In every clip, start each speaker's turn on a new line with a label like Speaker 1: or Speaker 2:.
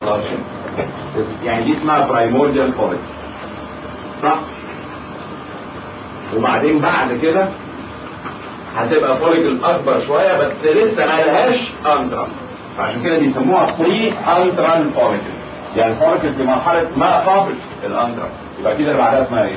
Speaker 1: يعني دي اسمها برايمورديال فوليك صح وبعدين بعد كده هتبقى فوليكل اكبر شويه بس لسه ما لهاش انترم فعشان كده بيسموها بري انترال فوليكل يعني فوليكل في مرحله ما قبل الانترم يبقى كده اللي بعدها اسمها ايه؟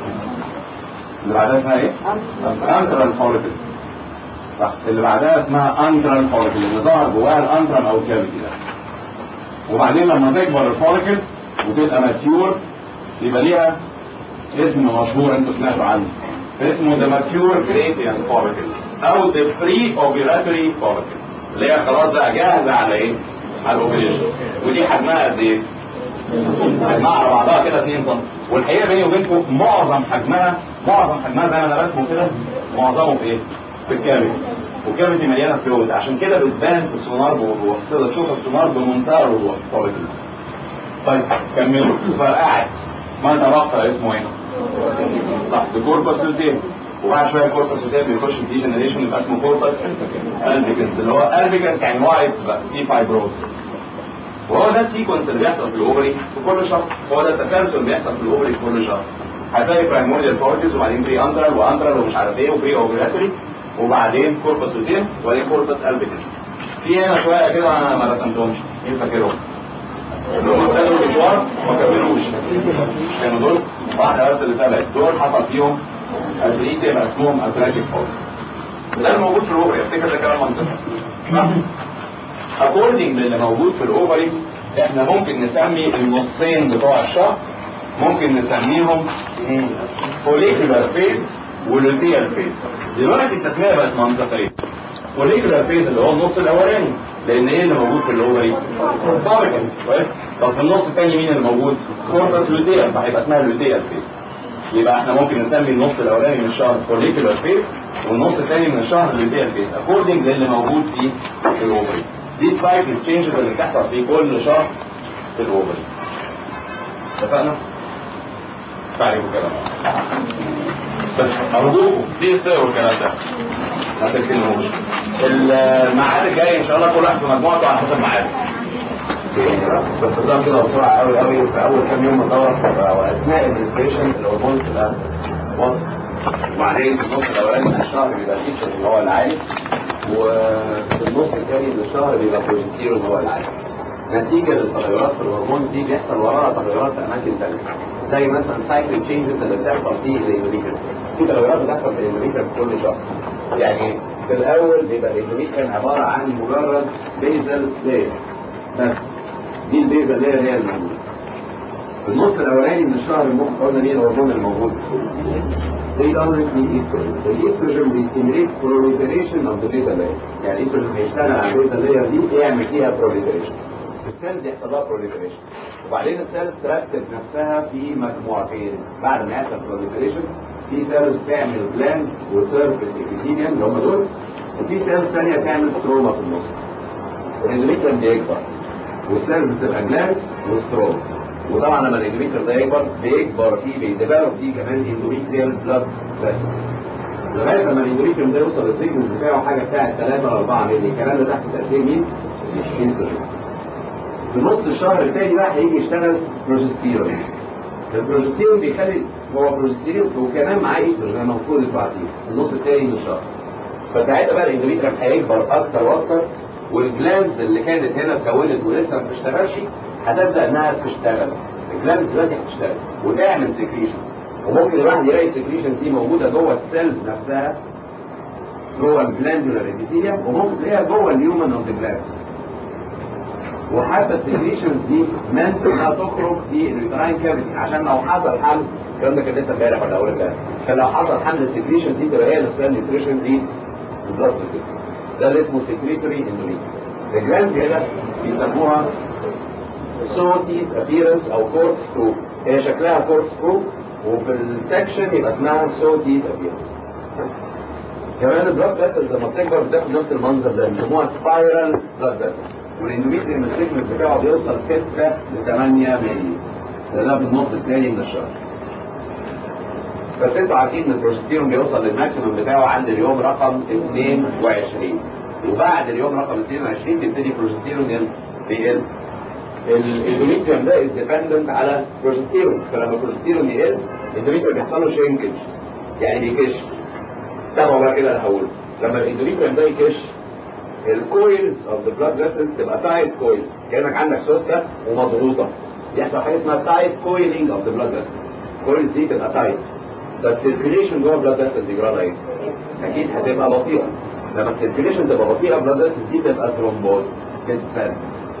Speaker 1: اللي بعدها اسمها ايه؟ انترال فوليكل صح اللي بعدها اسمها انترال فوليكل اللي ظهر جواها الانترم او الكافيتي ده وبعدين لما تكبر الفوليكل وتبقى ماتيور يبقى ليها اسم مشهور انتوا سمعتوا عنه اسمه ذا ماتيور جريديان فوليكل او ذا بري اوبيلاتوري فوليكل اللي هي خلاص بقى جاهزه على ايه؟ على الاوبريشن ودي حجمها قد ايه؟ حجمها على بعضها كده 2 سم والحقيقه بيني وبينكم معظم حجمها معظم حجمها زي ما انا رسمه كده معظمه في ايه؟ في الكافيتي والكافيتي مليانه فلويد عشان كده بتبان في السونار بوضوح تقدر تشوف السونار بمنتهى الوضوح فوليكل طيب كملوا فرقعت ما تبقى اسمه ايه؟ صح ده كوربس لوتين وبعد شويه الكوربس لوتين بيخش في دي جنريشن يبقى اسمه كوربس البيكنس اللي هو البيكنس يعني وايت بقى في فايبروسس وهو ده السيكونس اللي بيحصل في الاوفري في كل شهر هو ده التسلسل اللي بيحصل في الاوفري في كل شهر هتلاقي برايموريال فورتيز وبعدين بري اندرال واندرال ومش عارف ايه وبري اوفرياتوري وبعدين كوربس لوتين وبعدين كوربس البيكنس في هنا شويه كده انا ما رسمتهمش مين فاكرهم؟ اللي هم ابتدوا المشوار وما كملوش كانوا دول واحده بس اللي سبقت دول حصل فيهم ادريت يبقى اسمهم اتراكيف فولت ده الموجود في الاوفري افتكر ده كلام منطقي اكوردنج للي موجود في الاوفري احنا ممكن نسمي النصين بتوع الشهر ممكن نسميهم فوليكولار فيز ولوتيال فيز دلوقتي التسميه بقت منطقيه فوليكولار فيز اللي هو النص الاولاني لان ايه اللي موجود في الاوفري سابقا كويس طب في النص الثاني مين اللي موجود كورتس لوتيال فهيبقى اسمها لوتيال فيز يبقى احنا ممكن نسمي النص الاولاني من الشهر فوليكولار فيز والنص الثاني من الشهر لوتيال فيز اكوردنج للي موجود في في الاوفري دي سايكل تشينجز اللي بتحصل في كل شهر في الاوفري اتفقنا؟ تعرفوا كلام بس ارجوكم دي استقروا الكلام ده ما تركنوش الميعاد الجاي ان شاء الله كل واحد في مجموعته على حسب ميعاده باختصار كده بسرعه قوي قوي في اول كام يوم من الدوره واثناء الريجستريشن الهرمون بتبقى واضح وبعدين في النص الاولاني من الشهر بيبقى الايستروجين اللي هو العالي وفي النص الثاني من الشهر بيبقى البروجستيرون هو العالي نتيجه للتغيرات في الهرمون دي بيحصل وراها تغيرات في اماكن ثانيه زي مثلا سايكل تشينجز اللي بتحصل في الاندوميتريم في تغيرات بتحصل في الاندوميتريم كل شهر يعني في الاول بيبقى الاندوميتريم عباره عن مجرد بيزل لاير بس دي البيزل لاير هي الموجوده في النص الاولاني من الشهر المخ قلنا مين الهرمون الموجود predominantly estrogen. الاستروجين بيستمريت proliferation of the beta layer. يعني الاستروجين بيشتغل على البيتا لاير دي يعمل فيها proliferation. السيلز يحصل لها proliferation. وبعدين السيلز ترتب نفسها في مجموعتين بعد ما يحصل proliferation في سيلز تعمل جلاندز وسيرفيس ابيثيليوم اللي هم دول وفي سيلز ثانيه تعمل ستروما في النص. الاندوميتريم بيكبر والسيلز تبقى جلاندز وستروما. وطبعا لما الاندوميتريال ده يكبر بيكبر فيه بيديفلوب فيه كمان اندوميتريال بلاد فيسل لغايه لما الاندوميتريال ده يوصل للثيكنس بتاعه حاجه بتاعت 3 ل 4 مللي الكلام ده تحت تاثير مين؟ في نص الشهر الثاني بقى هيجي يشتغل بروجستيرون البروجستيرون بيخلي هو بروجستيرون وكمان معاه ايستروجين زي ما المفروض انتوا عارفين النص الثاني من الشهر فساعتها بقى الاندوميتريال هيكبر اكتر واكتر والجلانز اللي كانت هنا اتكونت ولسه ما بتشتغلش هتبدا انها تشتغل الجلانز دلوقتي هتشتغل وتعمل سكريشن وممكن الواحد يلاقي السكريشن دي موجوده جوه السيلز نفسها جوه الجلاندولار ابيثيليوم وممكن تلاقيها جوه الهيومن اوف ذا جلاند وحتى السكريشنز دي منت انها تخرج في اليوتراين كافيتي عشان لو حصل حمل الكلام ده كان لسه امبارح ولا اول امبارح كان لو حصل حمل السكريشن دي تبقى هي نفسها النيوتريشن دي البلاد ده اللي اسمه سكريتوري اندوميتريوم الجلاند هنا بيسموها صوتي ابيرنس او كورت سكرو هي شكلها كورت سكرو وفي السكشن يبقى اسمها صوتي ابيرنس كمان البلاد فيسلز لما بتكبر بتاخد نفس المنظر ده بيسموها سبايرال بلاد فيسلز والاندوميتريوم السيكنس بتاعه بيوصل 6 ل 8 مللي ده في النص الثاني من الشهر بس انتوا عارفين ان البروستيرون بيوصل للماكسيمم بتاعه عند اليوم رقم 22 وبعد اليوم رقم 22 بيبتدي البروستيرون يقل الاندوميتريوم ده از ديبندنت على بروجستيرون فلما البروجستيرون يقل الاندوميتريوم بيحصل له شرينكج يعني بيكش تابعوا بقى كده اللي هقوله لما الاندوميتريوم ده يكش الكويلز اوف ذا بلاد فيسلز تبقى تايت كويلز كانك عندك سوسته ومضغوطه يحصل حاجه اسمها تايت كويلينج اوف ذا بلاد فيسلز الكويلز دي تبقى تايت بس السيركيليشن جوه البلاد فيسلز يجرى ايه؟ اكيد هتبقى بطيئه لما السيركيليشن تبقى بطيئه البلاد فيسلز دي تبقى ثرومبوز تتسد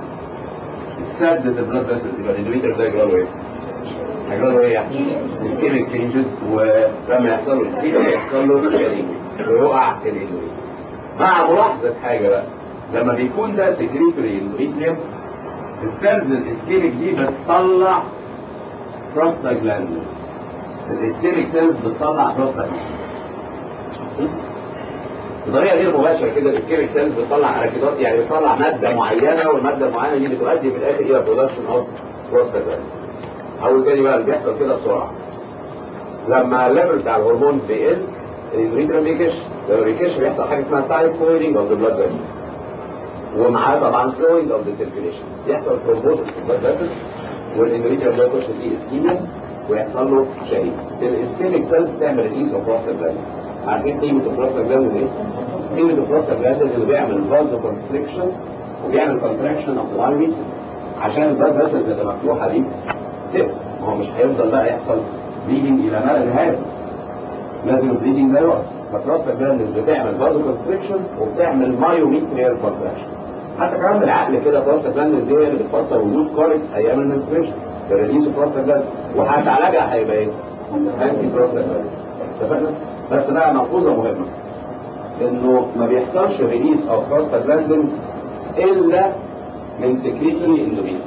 Speaker 1: تسدد البلاد فيسلز يبقى الاندوميتر ده يجرى له ايه؟ هيجرى له ايه يعني؟ سكيميك تشينجز ولما يحصل له سكيميك يحصل له شريك ويقع في الاندوميتر مع ملاحظه حاجه بقى لما بيكون ده سكريتوري اندوميتريوم السيلز الاسكيميك دي بتطلع بروستاجلاندز الاسكيميك سيلز بتطلع بروستاجلاندز بطريقه غير مباشره كده الاسكيميك سيلز بتطلع حركات يعني بتطلع ماده معينه والماده المعينه دي بتؤدي في الاخر الى برودكشن اوف بروستاجلاندز اول تاني بقى اللي بيحصل كده بسرعه لما الليفل بتاع الهرمونز بيقل الاندوميتريوم بيكش لما بيكش بيحصل حاجه اسمها تايب كويلينج اوف ذا بلاد فيسلز ومعاه طبعا سلوينج اوف ذا سيركيليشن يحصل ثرومبوزس في البلاد فيسلز والاندوميتريوم ده يخش فيه اسكيميا ويحصل له شهيد الاسكيميك سيلز بتعمل ريليس اوف بروستاجلاندز عارفين قيمه البروستاجلاندز ايه؟ قيمه البروستاجلاندز اللي بيعمل فازو كونستريكشن وبيعمل كونتراكشن اوف ذا لاين عشان البلاد فيسلز اللي مفتوحه دي تقفل ما هو مش هيفضل بقى يحصل بليدنج الى ما لا نهايه لازم البليدنج ده يقف فالبروستاجلاندز بتعمل فازو كونستريكشن وبتعمل مايوميتريال كونتراكشن حتى كمان بالعقل كده بروستاجلاندز دي هي اللي بتفسر وجود كوركس ايام المنستريشن الريليس بروستاجلاندز وحتى علاجها هيبقى ايه؟ انتي بروستاجلاندز اتفقنا؟ بس بقى ملحوظه مهمه انه ما بيحصلش ريليس اوف بروستاجلاندز الا من سكريتوري اندوميتريوم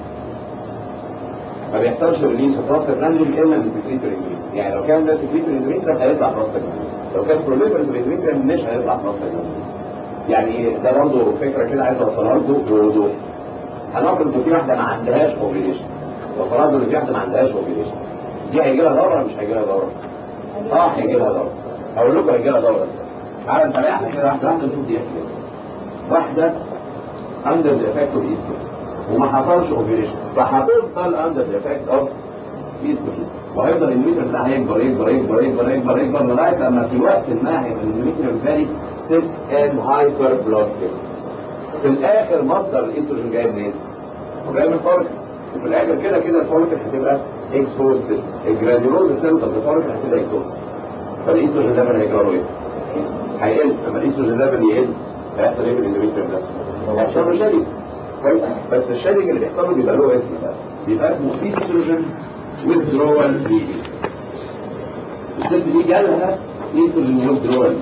Speaker 1: ما بيحصلش ريليس اوف بروستاجلاندز الا من سكريتوري اندوميتريوم يعني لو كان ده سكريتوري اندوميتريوم هيطلع بروستاجلاندز لو كان بروليفرتيف اندوميتريوم مش هيطلع بروستاجلاندز يعني ده برضه فكره كده عايز اوصلها لكم بوضوح هنفرض ان في واحده ما عندهاش اوفيليشن وفرضنا ان في واحده ما عندهاش اوفيليشن دي هيجي لها دوره ولا مش هيجي لها دوره؟ اه هيجي لها دوره اقول لكم هيجي لها دوره تعالى نتابعها كده واحده واحده نشوف دي احكي واحده اندر ذا افكت اوف ايستروجين وما حصلش اوفيليشن فهتفضل اندر ذا افكت اوف ايستروجين وهيفضل الميتر ده هيكبر يكبر يكبر يكبر يكبر يكبر لغايه لما في وقت ما هيبقى الميتر الثاني ستيب ان هايبر بلوستيك في الاخر مصدر الايستروجين جاي منين؟ هو جاي من الفوليكل وفي الاخر كده كده الفوليكل هتبقى اكسبوزد الجرانيولوز سيلز اوف الفوليكل هتبقى اكسبوزد فالايستروجين ليفل هيجرى له ايه؟ هيقل لما الايستروجين ليفل يقل هيحصل ايه في الاندوميتريوم ده؟ هيحصل له شادي كويس بس الشادي اللي بيحصل له بيبقى له اسم بقى بيبقى اسمه ايستروجين withdrawal bleeding الست دي جالها ايستروجين withdrawal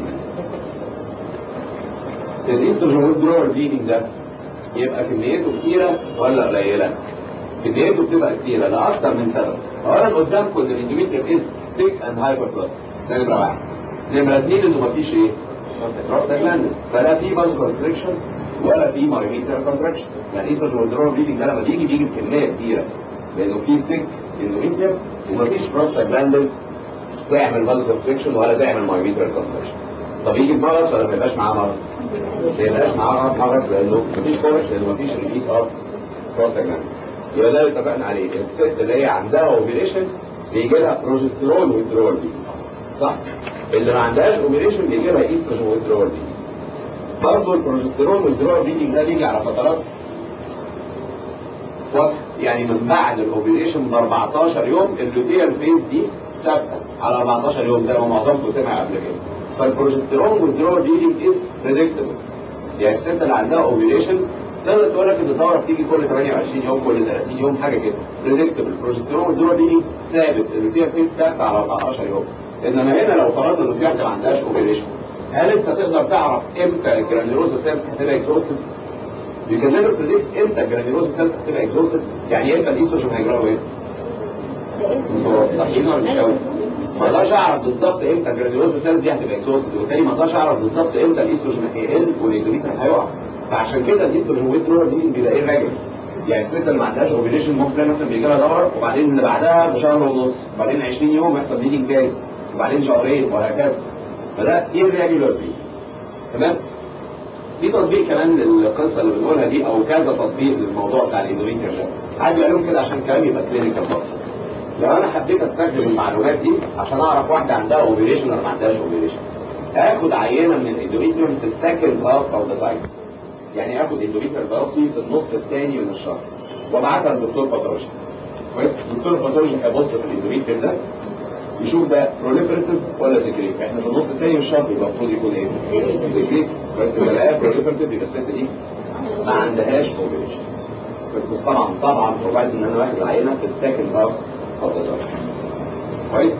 Speaker 1: الايستروجين withdrawal bleeding ده يبقى كميته كتيرة ولا قليلة؟ كميته بتبقى كتيرة لأكثر من سبب أولا قدامكم ان الاندوميتريوم از ثيك اند هايبر بلس ده نمرة واحد نمرة اثنين انه مفيش ايه؟ بروستاجلاندين فلا في باز كونستريكشن ولا في مايوميتر كونتراكشن يعني ايستروجين withdrawal bleeding ده لما بيجي بيجي بكمية كتيرة لأنه في ثيك اندوميتريوم ومفيش بروستاجلاندين تعمل باز كونستريكشن ولا تعمل مايوميتر كونتراكشن طب يجي بمغص ولا ما يبقاش معاه مغص؟ ما يبقاش معاه مغص لانه مفيش فوركس لانه مفيش ريليس اوف بروستاجلاندين يبقى ده اللي اتفقنا عليه الست اللي هي عندها اوفيليشن بيجي لها بروجسترون ويدرول دي صح؟ اللي ما عندهاش اوفيليشن بيجي لها ايستروجين ويدرول دي برضه البروجسترون والدرول دي ده بيجي على فترات واضح يعني من بعد الاوفيليشن ب 14 يوم اللوتيال فيز دي ثابته على 14 يوم زي ما معظمكم سمع قبل كده فالبروجسترون والدرول دي از بريدكتبل يعني الست اللي عندها اوفيليشن تقدر تقول لك ان الدوره بتيجي كل 28 يوم كل 30 يوم حاجه كده بريدكتبل البروجسترون والدرول دي ثابت اللوتيال فيز ثابته على 14 يوم انما هنا لو فرضنا ان في واحده ما عندهاش اوفيليشن هل انت تقدر تعرف امتى الجرانيولوزا سيلز هتبقى اكزوستد؟ You can never predict امتى الجرانيولوزا سيلز هتبقى اكزوستد يعني امتى الايستروجين هيجرى له ايه؟ انتوا صحيين ولا مش قوي؟ ما اقدرش اعرف بالظبط امتى الجرانيولوزا سيلز دي هتبقى اكزوستد وبالتالي ما اقدرش اعرف بالظبط امتى الايستروجين هيقل والاندوميتر هيقع فعشان كده الايستروجين ويدرول دي بيبقى ايه راجل يعني الست اللي ما عندهاش اوفيليشن ممكن تلاقي مثلا بيجي لها دوره وبعدين اللي بعدها بشهر ونص وبعدين 20 يوم يحصل بليدنج جاي وبعدين شهرين وهكذا فده irregular bleeding تمام في تطبيق كمان للقصه اللي بنقولها دي او كذا تطبيق للموضوع بتاع الاندوميتريال ده عادي عليهم كده عشان الكلام يبقى كلينيكال برضه لو انا حبيت استخدم المعلومات دي عشان اعرف واحده عندها اوبريشن ولا ما عندهاش اوبريشن اخد عينه من الاندوميتريوم في السكند هاف او ذا سايكل يعني اخد اندوميتريال بايوبسي في النص الثاني من الشهر وابعتها للدكتور باثولوجي كويس الدكتور باثولوجي هيبص في الاندوميتريال ده يشوف ده بروليفرتيف ولا سكريت احنا في النص الثاني من الشهر يبقى المفروض يكون ايه؟ سكريت كويس يبقى الاقيها بروليفرتيف يبقى الست دي ما عندهاش اوبريشن بس طبعا طبعا بروفايد ان انا واخد عينه في السكند هاف اوف ذا سايكل كويس؟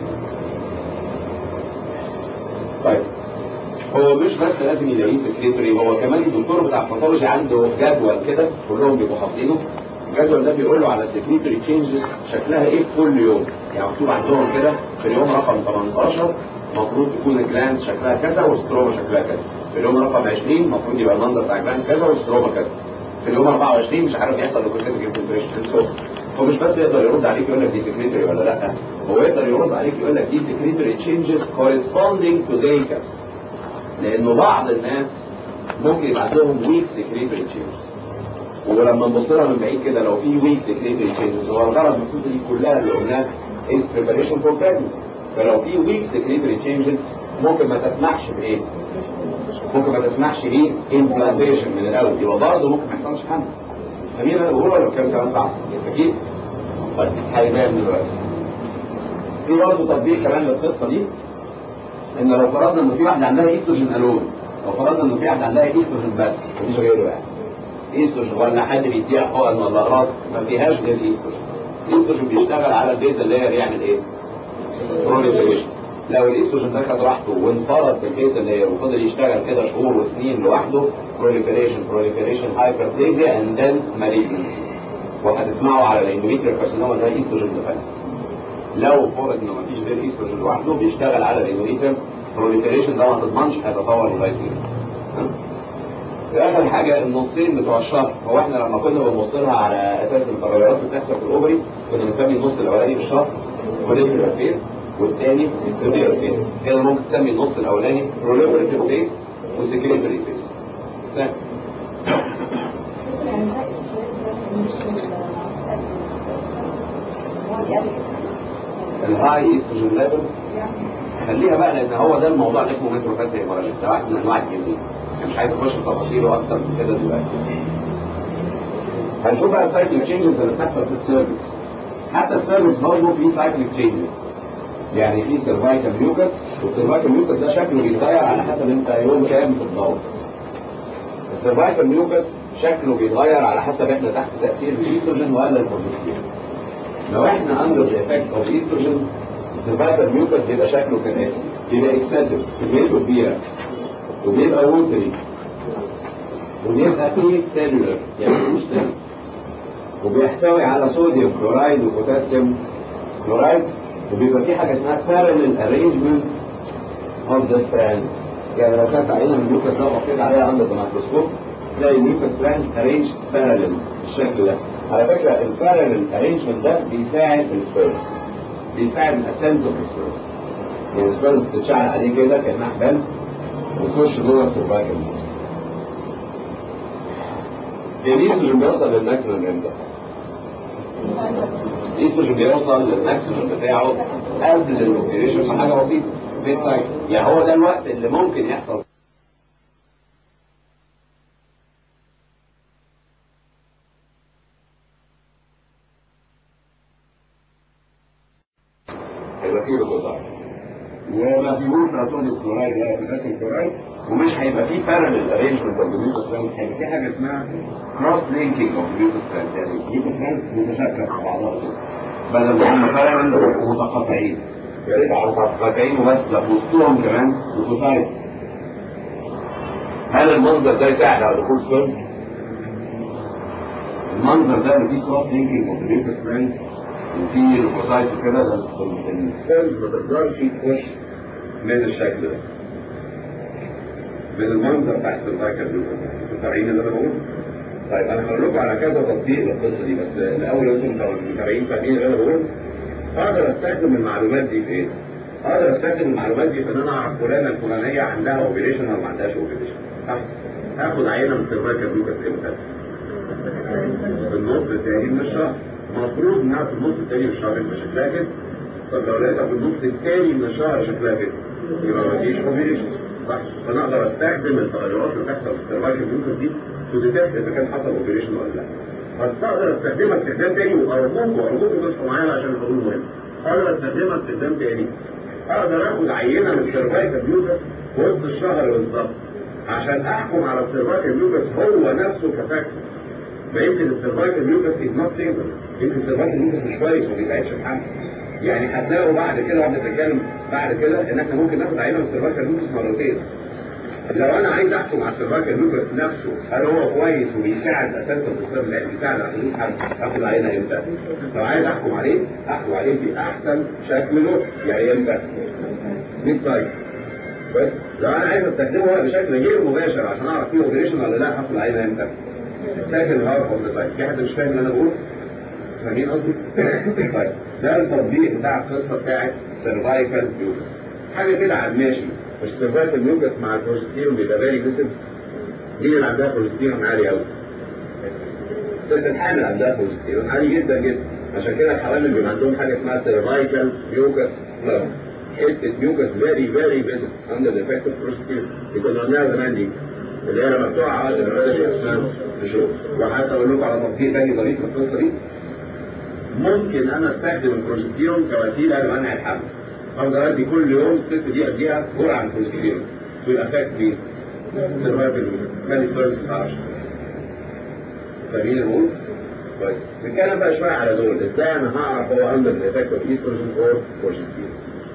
Speaker 1: طيب هو مش بس لازم يلاقيه سكريتري هو كمان الدكتور بتاع الباثولوجي عنده جدول كده كلهم بيبقوا حاطينه الجدول ده بيقول له على سكريتري تشينجز شكلها ايه كل يوم يعني مكتوب عندهم كده في اليوم رقم 18 المفروض تكون الجلانس شكلها كذا والستروما شكلها كذا في اليوم رقم 20 المفروض يبقى المنظر بتاع الجلانس كذا والستروما كذا في اليوم 24 مش عارف يحصل لوكوسيتيك انفلتريشن هو مش بس يقدر يرد عليك يقول لك دي سكريتري ولا لا هو يقدر يرد عليك يقول لك دي سكريتري تشينجز corresponding to day كذا لانه بعض الناس ممكن يبقى عندهم ويك سكريتري تشينجز ولما نبص لها من بعيد كده لو في ويك سكريتري تشينجز هو الغرض من القصه دي كلها اللي قلناها is preparation for pregnancy فلو في ويك سكريتري تشينجز ممكن ما تسمحش بايه؟ ممكن ما تسمحش بايه؟ امبلانتيشن من الاول يبقى برضه ممكن ما يحصلش حمل فمين انا بقول ولا كان كلام صعب؟ اكيد طيب هيبان دلوقتي في برضه تطبيق كمان للقصه دي ان لو فرضنا ان في واحده عندها ايستروجين الون لو فرضنا ان في واحده عندها ايستروجين بس مفيش غيره يعني ايستروجين ولا حد بيديها حقن ولا راس ما فيهاش غير الايستروجين الايستروجين بيشتغل على البيز اللي هي يعمل ايه؟ بروليفريشن لو الايستروجين ده خد راحته وانفرد في البيز اللي هي وفضل يشتغل كده شهور وسنين لوحده بروليفريشن بروليفريشن هايبربليزيا اند ذن مالجنسي وهتسمعوا على الاندوميتريال كارسينوما ده ايستروجين ديفكت لو فرض انه مفيش غير ايستروجين لوحده بيشتغل على الاندوميتريال بروليفريشن ده ما تضمنش هيتطور لغايه فين في اخر حاجه النصين بتوع الشهر هو احنا لما كنا بنبص لها على اساس التغيرات اللي بتحصل في الاوبري كنا بنسمي النص الاولاني في الشهر بروليفريتيف فيز والثاني بروليفريتيف فيز كده ممكن تسمي النص الاولاني بروليفريتيف فيز وسكريتري فيز الهاي ايستروجين ليفل خليها بقى لان هو ده الموضوع اللي اسمه مترو فاتي هيموراجيك ده واحد من انواع الجنين مش عايز اخش في تفاصيله اكتر من كده دلوقتي هنشوف بقى السايكل تشينجز اللي بتحصل في السيرفيس حتى السيرفيس برضه في سايكل تشينجز يعني في سيرفايكال ميوكس والسيرفايكال ميوكس ده شكله بيتغير على حسب انت يوم كام في الدور السيرفايكال ميوكس شكله بيتغير على حسب احنا تحت تاثير الايستروجين ولا البروجستيرون لو احنا اندر افكت اوف ايستروجين السيرفايكال ميوكس بيبقى شكله كالاتي بيبقى اكسسيف كميته كبيره وبيبقى ووتري وبيبقى فيه سيلولر يعني مش سيل وبيحتوي على صوديوم كلورايد وبوتاسيوم كلورايد وبيبقى فيه حاجه اسمها parallel arrangement of the strands يعني لو كانت عينه من الميوكس ده وحطيت عليها عند الميكروسكوب تلاقي الميوكس ستراند ارينج بارالل بالشكل ده على فكره البارالل ارينجمنت ده بيساعد السبيرمز بيساعد الاسنت اوف السبيرمز يعني السبيرمز تتشعل عليه كده كانها حبال وتخش جوه السيرفايكال الايستروجين بيوصل للماكسيمم امتى؟ الايستروجين بيوصل للماكسيمم بتاعه قبل الاوبريشن بحاجه بسيطه ميد سايكل يعني هو ده الوقت اللي ممكن يحصل هيبقى فيه ريكوردات وما فيهوش نيتروجين كلورايد ولا بوتاسيوم كلورايد ومش هيبقى فيه بارالل ارينجمنت اوف ذا هيبقى في حاجه اسمها كروس لينكينج اوف ذا يعني الجلوكوز متشابكه مع بعضها كده بدل ما هم بارالل متقاطعين يا ريت على متقاطعين وبس لا في وسطهم كمان لوكوسايد هل المنظر ده يساعد على دخول سبرم؟ المنظر ده اللي فيه كروس لينكينج اوف ذا وفي لوكوسايت وكده ده السيل ما تقدرش تخش من الشكل ده من المنظر تحت الفايكر انتوا فاهمين اللي انا بقوله؟ طيب انا هقول لكم على كذا تطبيق للقصه دي بس الاول انتم متابعين فاهمين اللي انا بقوله؟ اقدر استخدم المعلومات دي في ايه؟ اقدر استخدم المعلومات دي في ان انا اعرف فلانه الفلانيه عندها اوبريشن ولا ما عندهاش اوبريشن صح؟ اخد عينه من السيرفايكال لوكس امتى؟ في النص الثاني من الشهر المفروض انها في النص الثاني من الشهر يبقى شكلها كده طب لو لقيتها في النص الثاني من الشهر شكلها كده يبقى ما فيش اوبريشن صح فانا اقدر استخدم التغيرات اللي بتحصل في السيرفايكال لوكس دي تديتكت اذا كان حصل اوبريشن ولا لا بس اقدر استخدمها استخدام تاني وارجوكم وارجوكم تصحوا معايا عشان الحضور مهم اقدر استخدمها استخدام تاني اقدر اخد عينه من السيرفايكال لوكس في وسط الشهر بالظبط عشان احكم على السيرفايكال لوكس هو نفسه كفاكتور ما يمكن السيرفايكال لوكس از نوت ستيبل يمكن السيرفايكال لوكس مش كويس وما بيتعبش في حاجه يعني هتلاقوا بعد كده واحنا بنتكلم بعد كده ان احنا ممكن ناخد عينه من السيرفايكال لوكس مرتين لو انا عايز احكم على السيرفايكال لوكس نفسه هل هو كويس وبيساعد اساسا في الطب العلاجي بيساعد على حدوث حل اخد عينه امتى؟ لو عايز احكم عليه احكم عليه في احسن شكل له يعني امتى؟ ميد سايكل بس لو انا عايز استخدمه بشكل غير مباشر عشان اعرف فيه اوبريشن ولا لا هاخد عينه امتى؟ ساكن هارف اوف ذا سايكل في حد مش فاهم اللي انا بقوله؟ فاهمين قصدي؟ طيب ده التطبيق بتاع القصه بتاعت سيرفايكال لوكس حاجه كده على الماشي مش سيرفايكال لوكس مع البروجستيرون بيبقى فيري جسد دي اللي عندها بروجستيرون عالي قوي ست الحامل عندها بروجستيرون عالي جدا جدا عشان كده الحوامل بيبقى عندهم حاجه اسمها سيرفايكال ميوكس بلاد حته ميوكس فيري فيري فيزيت اندر ذا افكت اوف بروجستيرون دي كنا قلناها زمان دي اللي هي لما بتقع لما بدأ اسمها تشوف وحتى اقول لكم على تطبيق تاني ظريف في القصه دي ممكن انا استخدم البروجستيرون كوسيله لمنع الحمل افضل ادي كل يوم الست دي اديها جرعه من البروجستيرون تو الافكت مين؟ سيرفايفل خلي ستوري ما تعرفش فاهمين الامور؟ كويس نتكلم بقى شويه على دول ازاي انا هعرف هو اندر الافكت اوف ايستروجين اور بروجستيرون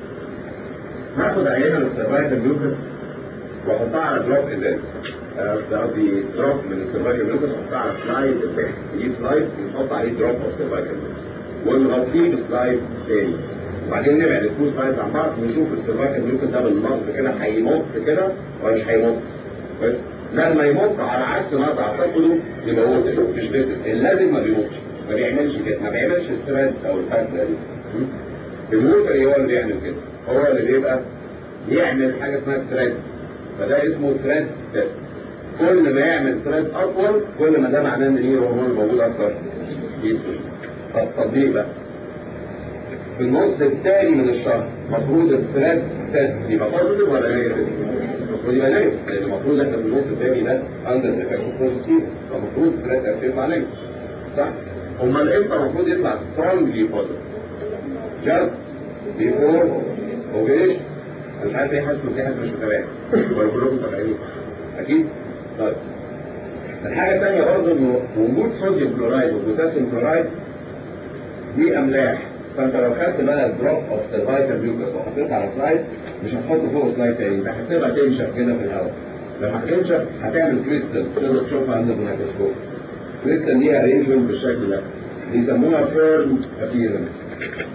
Speaker 1: هاخد عينه من السيرفايفل لوكس واحطها على دروب ازاز قصدي دروب من السيرفايكال لوكس احطها على سلايد نجيب سلايد ونحط عليه دروب اوف سيرفايكال لوكس ونغطيه بسلايد تاني وبعدين نبعد التو سلايدز عن بعض ونشوف السيرفايكال لوكس ده باللفظ كده هيمط كده ولا مش هيمط كويس لما يمط على عكس ما تعتقده يبقى هو مش فيتد اللازم ما بيمطش ما بيعملش كده ما بيعملش الثريد او الفاتله دي الموتر هو اللي بيعمل كده هو اللي بيبقى يعمل حاجه اسمها ثريد فده اسمه ثريد تيست كل ما يعمل ثريد اطول كل ما ده معناه ان ايه هرمون موجود اكتر طب تطبيق بقى في النص الثاني من الشهر المفروض الثريد تيست يبقى بوزيتيف ولا نيجاتيف؟ المفروض يبقى نيجاتيف لان المفروض احنا في النص الثاني ده اندر افكت بوزيتيف فالمفروض الثريد تيست يطلع نيجاتيف صح؟ امال امتى المفروض يطلع سترونجلي بوزيتيف؟ جاست بيفور اوبريشن انا مش عارف ايه حاسس ان في حد مش متابعني ولا كلكم متابعين اكيد طيب الحاجه الثانيه برضه انه وجود صوديوم كلورايد وبوتاسيوم كلورايد دي املاح فانت لو خدت بقى الدروب اوف سيرفايكال ميوكس وحطيتها على سلايد مش هتحطه فوق سلايد تاني انت هتسيبها تنشف كده في الهواء لما هتنشف هتعمل كريستال تقدر تشوفها عند الميكروسكوب كريستال ليها ارينجمنت بالشكل ده بيسموها فيرم ابيرنس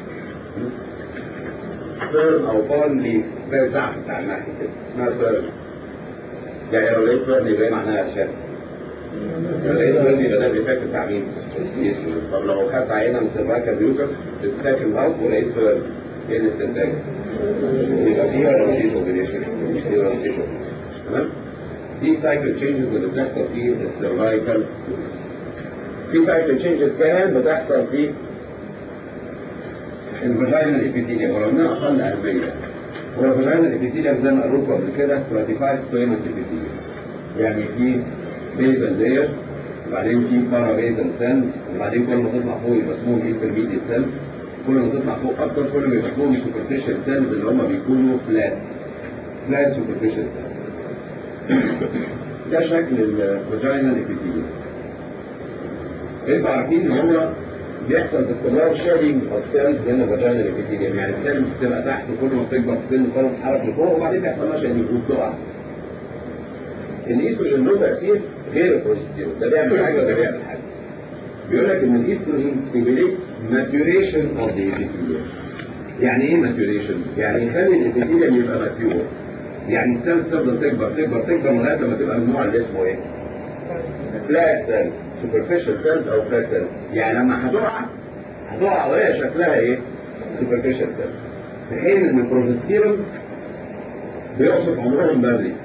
Speaker 1: فيرن او بون ليف زي الزعف بتاع النحل كده اسمها فيرن يعني لو لقيت فيرن يبقى معناها ارشاد لو لقيت فيرن يبقى ده الايفكت بتاع مين؟ طب لو خدت عينه من سيرفايكال بيوكس السكند هاوس ولقيت فيرن ايه الاستنتاج؟ يبقى فيها ولا مفيش اوبريشن؟ فيها ولا مفيش تمام؟ دي سايكل تشينجز اللي بتحصل في السيرفايكال في سايكل تشينجز كمان بتحصل في الفاجينال ابيثيليوم ولو انها اقل اهميه هو الفاجينال ابيثيليوم زي ما قلت لكم قبل كده ستراتيفايد سويمنت ابيثيليوم يعني في بيزل لاير وبعدين في بارا بيزل سيلز وبعدين كل ما تطلع فوق يبقى اسمهم انترميديت سيلز كل ما تطلع فوق اكتر كل ما يبقى اسمهم سوبرفيشال سيلز اللي هم بيكونوا فلات فلات سوبرفيشال ده شكل الفاجينال ابيثيليوم انتوا عارفين ان هو بيحصل باستمرار شيرنج اوف سيلز بين الفاجينا الابيثيليوم يعني السيلز بتبقى تحت كل ما بتكبر في السن كل ما تتحرك لفوق وبعدين بيحصل لها شيرنج وبتقع الايستروجين له تاثير غير البروجستيرون ده بيعمل حاجه وده بيعمل حاجه بيقول لك ان الايستروجين ستيميليت ماتيوريشن اوف ذا ابيثيليوم يعني ايه ماتيوريشن؟ يعني يخلي الابيثيليوم يبقى ماتيور يعني السيلز تفضل تكبر تكبر تكبر لغايه لما تبقى النوع اللي اسمه ايه؟ فلات سيلز سوبرفيشال سيلز او فلات سيلز يعني لما هتقع هتقع وهي شكلها ايه؟ سوبرفيشال سيلز في حين ان البروجستيرون بيوصف عمرهم بدري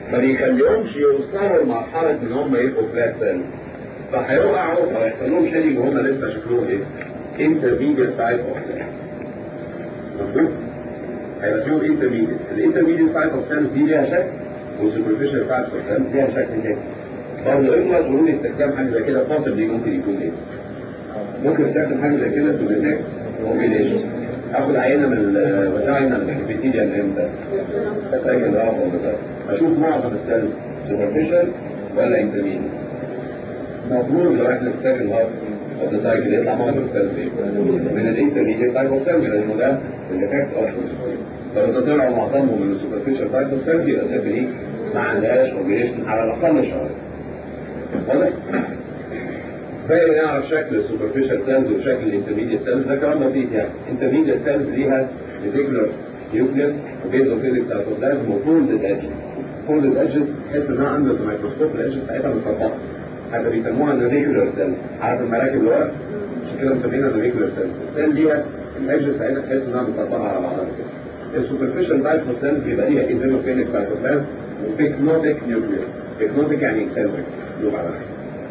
Speaker 1: ما بيخليهمش يوصلوا لمرحله ان هم يبقوا فلات سيل فهيقعوا او يحصل لهم شيء وهم لسه شكلهم ايه؟ انترميديت تايب اوف مظبوط؟ هيبقى فيهم انترميديت الانترميديت تايب اوف سيلز دي ليها شكل والسوبرفيشال تايب اوف سيلز ليها شكل تاني برضه اما تقولوا لي استخدام حاجه زي كده possibly ممكن يكون ايه؟ ممكن استخدم حاجه زي كده تو ديتكت اوبيليشن اخد عينه من الفاجينا من الابيثيليوم امتى؟ سكند هاف اوف ذا اشوف معظم السيلز سوبرفيشال ولا انترميديت المفروض لو احنا في سكند هاف اوف ذا سايكل يطلع معظم السيلز ايه؟ من الانترميديت تايب اوف سيلز لانه ده الايفكت اوف لو انت طلعوا معظمهم من السوبرفيشال تايب اوف سيلز يبقى السيلز دي ما عندهاش اوبيليشن على الاقل شهر واضح؟ باقي نعرف شكل السوبرفيشال سيلز وشكل الانترميديت سيلز ده كلام بسيط يعني انترميديت سيلز ليها فيزيكولار نيوكليس وبيزوفيزيك سيتوبلازم وفولدد ايدجز فولدد ايدجز تحس انها عند الميكروسكوب الايدجز بتاعتها متطبقه حتى بيسموها نافيكولار سيلز عارف المراكب اللي ورا عشان كده مسمينها نافيكولار سيلز السيل ديت الايدجز بتاعتها تحس انها متطبقه على بعضها كده السوبرفيشال تايب اوف سيلز بيبقى ليها ايزينوفيليك سيتوبلازم وبيكنوتيك نيوكليس بيكنوتيك يعني اكسنتريك لغه عربيه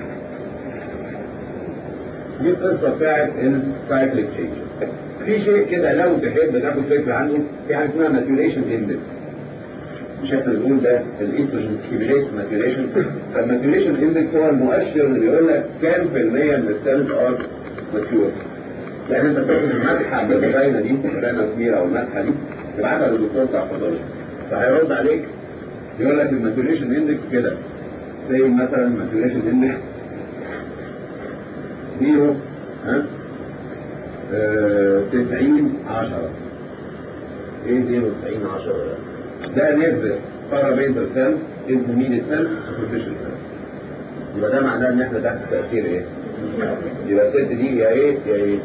Speaker 1: دي القصه بتاعت السايكليك تشينج في شيء كده لو تحب تاخد فكره عنه في حاجه اسمها ماتيوريشن اندكس مش احنا بنقول ده الايستروجين كيميليت ماتيوريشن فالماتيوريشن اندكس هو المؤشر اللي بيقول لك كام في المية من السيلز ار ماتيور يعني انت بتاخد المسحه من الفاجينا دي الفاجينا سميره او المسحه دي تبعتها للدكتور بتاع الفضلات فهيرد عليك يقول لك الماتيوريشن اندكس كده زي مثلا الماتيوريشن اندكس زيرو ها تسعين عشرة ايه زيرو تسعين عشرة ده نسبة بارامتر سيل انترميديت سيل سوبرفيشال سيل يبقى ده معناه ان احنا تحت تأثير ايه؟ يبقى الست دي يا ايه يا ايه؟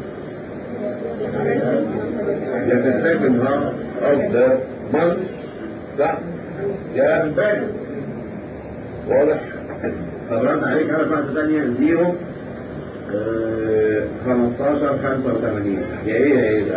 Speaker 1: يا في السكند هاف اوف ذا مانث صح؟ يا باك واضح؟ طب رد عليك انا واحدة ثانية زيرو 15 85 يا ايه يا ايه ده؟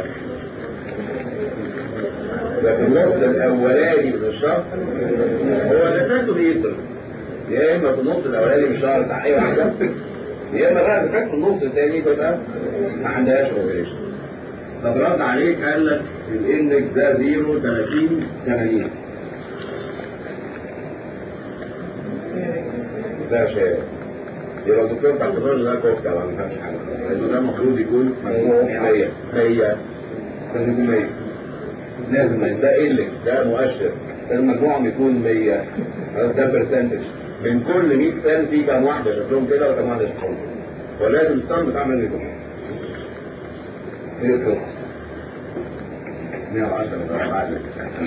Speaker 1: ده في النص الاولاني من الشهر هو اللي فاته بيقدر يا اما في النص الاولاني من الشهر بتاع اي واحده يا اما بقى فات في النص الثاني تبقى ما عندهاش اوبريشن طب رد عليك قال لك الاندكس ده 0 30 80 ده شيء يبقى الدكتور بتاع الفضل ده كوكا ولا ما فهمش حاجه لانه ده المفروض يكون مجموع 100 100 لازم يكون 100 لازم ده اندكس ده مؤشر لازم مجموعهم يكون 100 ده برسنتج من كل 100 سنه في كام واحده شكلهم كده وكام واحده شكلهم كده ولازم الصم بتاع من يكون ايه القصه 110 ده بعد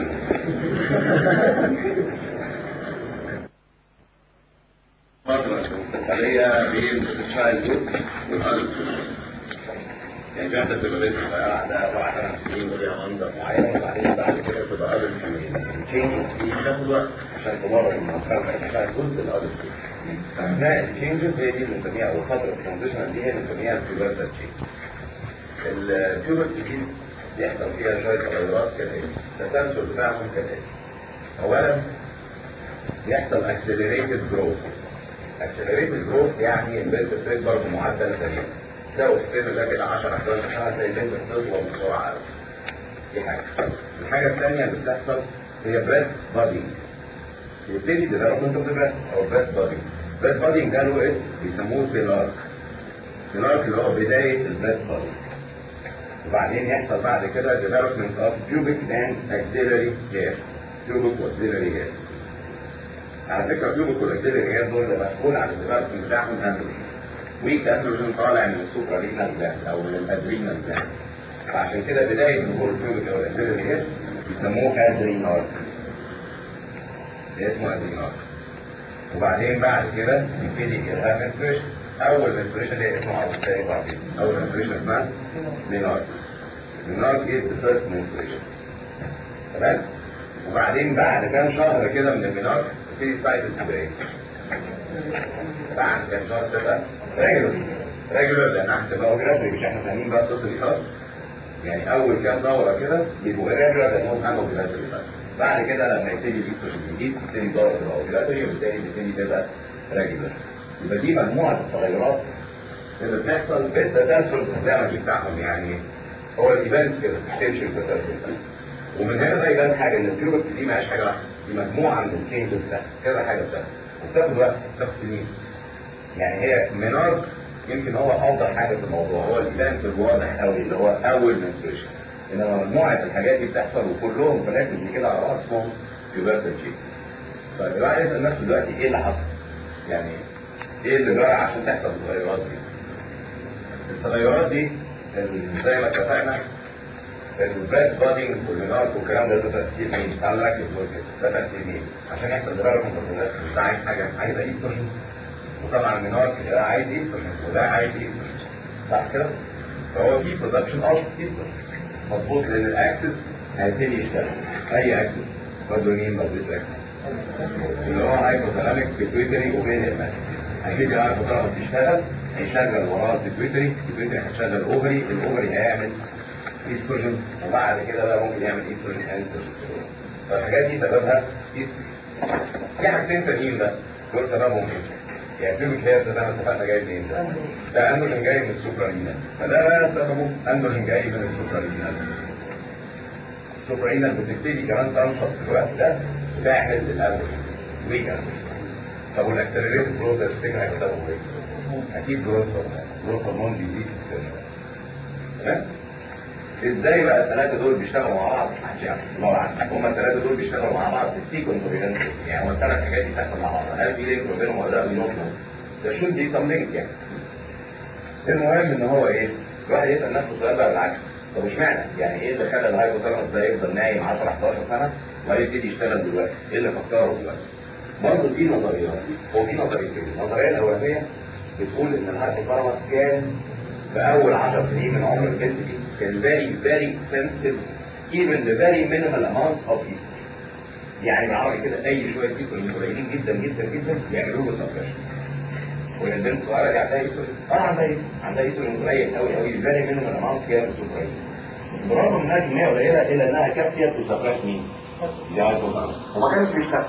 Speaker 1: فترة انتقالية بين الشايلد هود والأدلت يعني في واحدة بتبقى بنت صغيرة عندها أربع ثمان سنين وليها منظر معين وبعدين بعد كده بتبقى أدلت التشينجز دي بتاخد وقت عشان تمرر من مرحلة من الشايلد هود للأدلت أثناء التشينجز هي دي اللي بنسميها أو فترة الترانزيشن دي هي اللي بنسميها البيوبرتال تشينج البيوبرتال دي بيحصل فيها شوية تغيرات كالآتي التسلسل بتاعهم كالآتي أولا يحصل accelerated growth accelerated growth يعني البنت بتكبر بمعدل سريع لو السن ده كده 10 11 سنه تلاقي البنت بتطول بسرعه قوي دي حاجه الحاجه الثانيه اللي بتحصل هي بريث بادي يبتدي ديفلوبمنت اوف بريث او بريث بادي بريث بادي ده له اسم بيسموه سيلارك سيلارك اللي هو بدايه البريث بادي وبعدين يحصل بعد كده development of pubic and axillary hair pubic واxillary hair على فكره كيوبك والاكسيلري هي دول اللي مسؤول عن الديفلوبمنت بتاعهم اندروجين ويك اندروجين طالع من السوبرا رينال جلاند او من الادرينال جلاند فعشان كده بدايه ظهور الكيوبك او الاكسيلري هي بيسموه ادرينال اسمه ادرينال وبعدين بعد كده يبتدي يلها منستريشن اول منستريشن هي اسمه او تاني بعدين اول منستريشن اسمها مينار مينار از ذا فيرست منستريشن تمام وبعدين بعد كام شهر كده من المينار تبتدي سايكل تبقى ايه؟ بعد كام شهر تبقى ريجولر ريجولر لان هتبقى اوجرافي مش احنا فاهمين بقى القصه دي خلاص يعني اول كام دوره كده يبقوا ريجولر لانهم انوجرافي بس
Speaker 2: بعد كده لما يبتدي الايستروجين يزيد تبتدي الدوره تبقى اوفيلاتوري وبالتالي تبتدي تبقى ريجولار يبقى دي مجموعه التغيرات اللي بتحصل في التسلسل الزمني بتاعهم يعني هو الايفنتس كده بتمشي في التسلسل ومن هنا بقى يبان حاجه ان البيوبرتي دي مش حاجه واحده دي مجموعه من التشينجز ده كذا حاجه بتحصل وبتاخد وقت بتاخد سنين يعني هي منار يمكن هو افضل حاجه في الموضوع هو الايفنت الواضح قوي اللي هو اول منستريشن انما مجموعه الحاجات دي بتحصل وكلهم في الاخر دي كده على بعض اسمهم بيوبرتال تشينج طيب الواحد يسال نفسه دلوقتي ايه اللي حصل؟ يعني ايه اللي جرى عشان تحصل التغيرات دي؟ التغيرات دي زي ما اتفقنا البريد بادنج والمنارك والكلام ده ده تأثير مين؟ تعال نركز دول كده ده تأثير مين؟ عشان يحصل ديفلوبمنت اوف ده عايز حاجه عايز ايستروجين وطبعا المنارك ده عايز ايستروجين وده عايز ايستروجين صح كده؟ فهو في برودكشن اوف ايستروجين مظبوط لان الاكسس هيبتدي يشتغل اي اكسس برضه مين برضه اكسس اللي هو هايبوثالاميك بيتويتري اوفيريان هيجي الهايبوثالاميك تشتغل هيشغل وراه البيتويتري البيتويتري هيشغل الاوفري الاوفري هيعمل ايستروجين وبعد كده بقى ممكن يعمل ايستروجين انستروجين فالحاجات دي سببها في حاجتين تانيين بقى دول سببهم ايه؟ يعني بيومك هير ده انا اتفقنا جاي منين ده؟ ده اندروجين جاي من السوبرالينا فده بقى سببه اندروجين جاي من السوبرالينا السوبرالينا بتبتدي كمان تنشط في الوقت ده وتعمل الاندروجين ويك اندروجين طب والاكسلريتد جروث ده تفتكر هيبقى سببه ايه؟ اكيد جروث هرمون جروث هرمون بيزيد في السن تمام؟ ازاي بقى الثلاثه دول بيشتغلوا مع بعض؟ محدش يعرف الله اعلم هما الثلاثه دول بيشتغلوا مع بعض في السيكونس يعني هو الثلاث حاجات دي بتحصل مع بعض هل في لينك ما بينهم ولا لا بينهم؟ ده شو دي سم لينك يعني المهم ان هو ايه؟ الواحد يسال نفسه سؤال بقى بالعكس طب اشمعنى؟ يعني ايه اللي خلى الهايبوثالاموس ده يفضل نايم 10 11 سنه وبعدين يبتدي يشتغل دلوقتي؟ ايه اللي فكره دلوقتي؟ برضه دي نظريات هو في نظريتين النظريه الاولانيه بتقول ان الهايبوثالاموس كان في اول 10 سنين من عمر البنت دي كان very very sensitive even the very minimal amount of estrogen يعني بالعربي كده اي شويه estrogen قليلين جدا جدا جدا يعملوا له سبريشن وان البنت الصغيره دي عندها estrogen اه عندها estrogen عندها estrogen قليل قوي قوي very minimal amount فيها سبريشن برغم انها كميه قليله الا انها كافيه تسبرش مين؟ دي وما كانش بيشتغل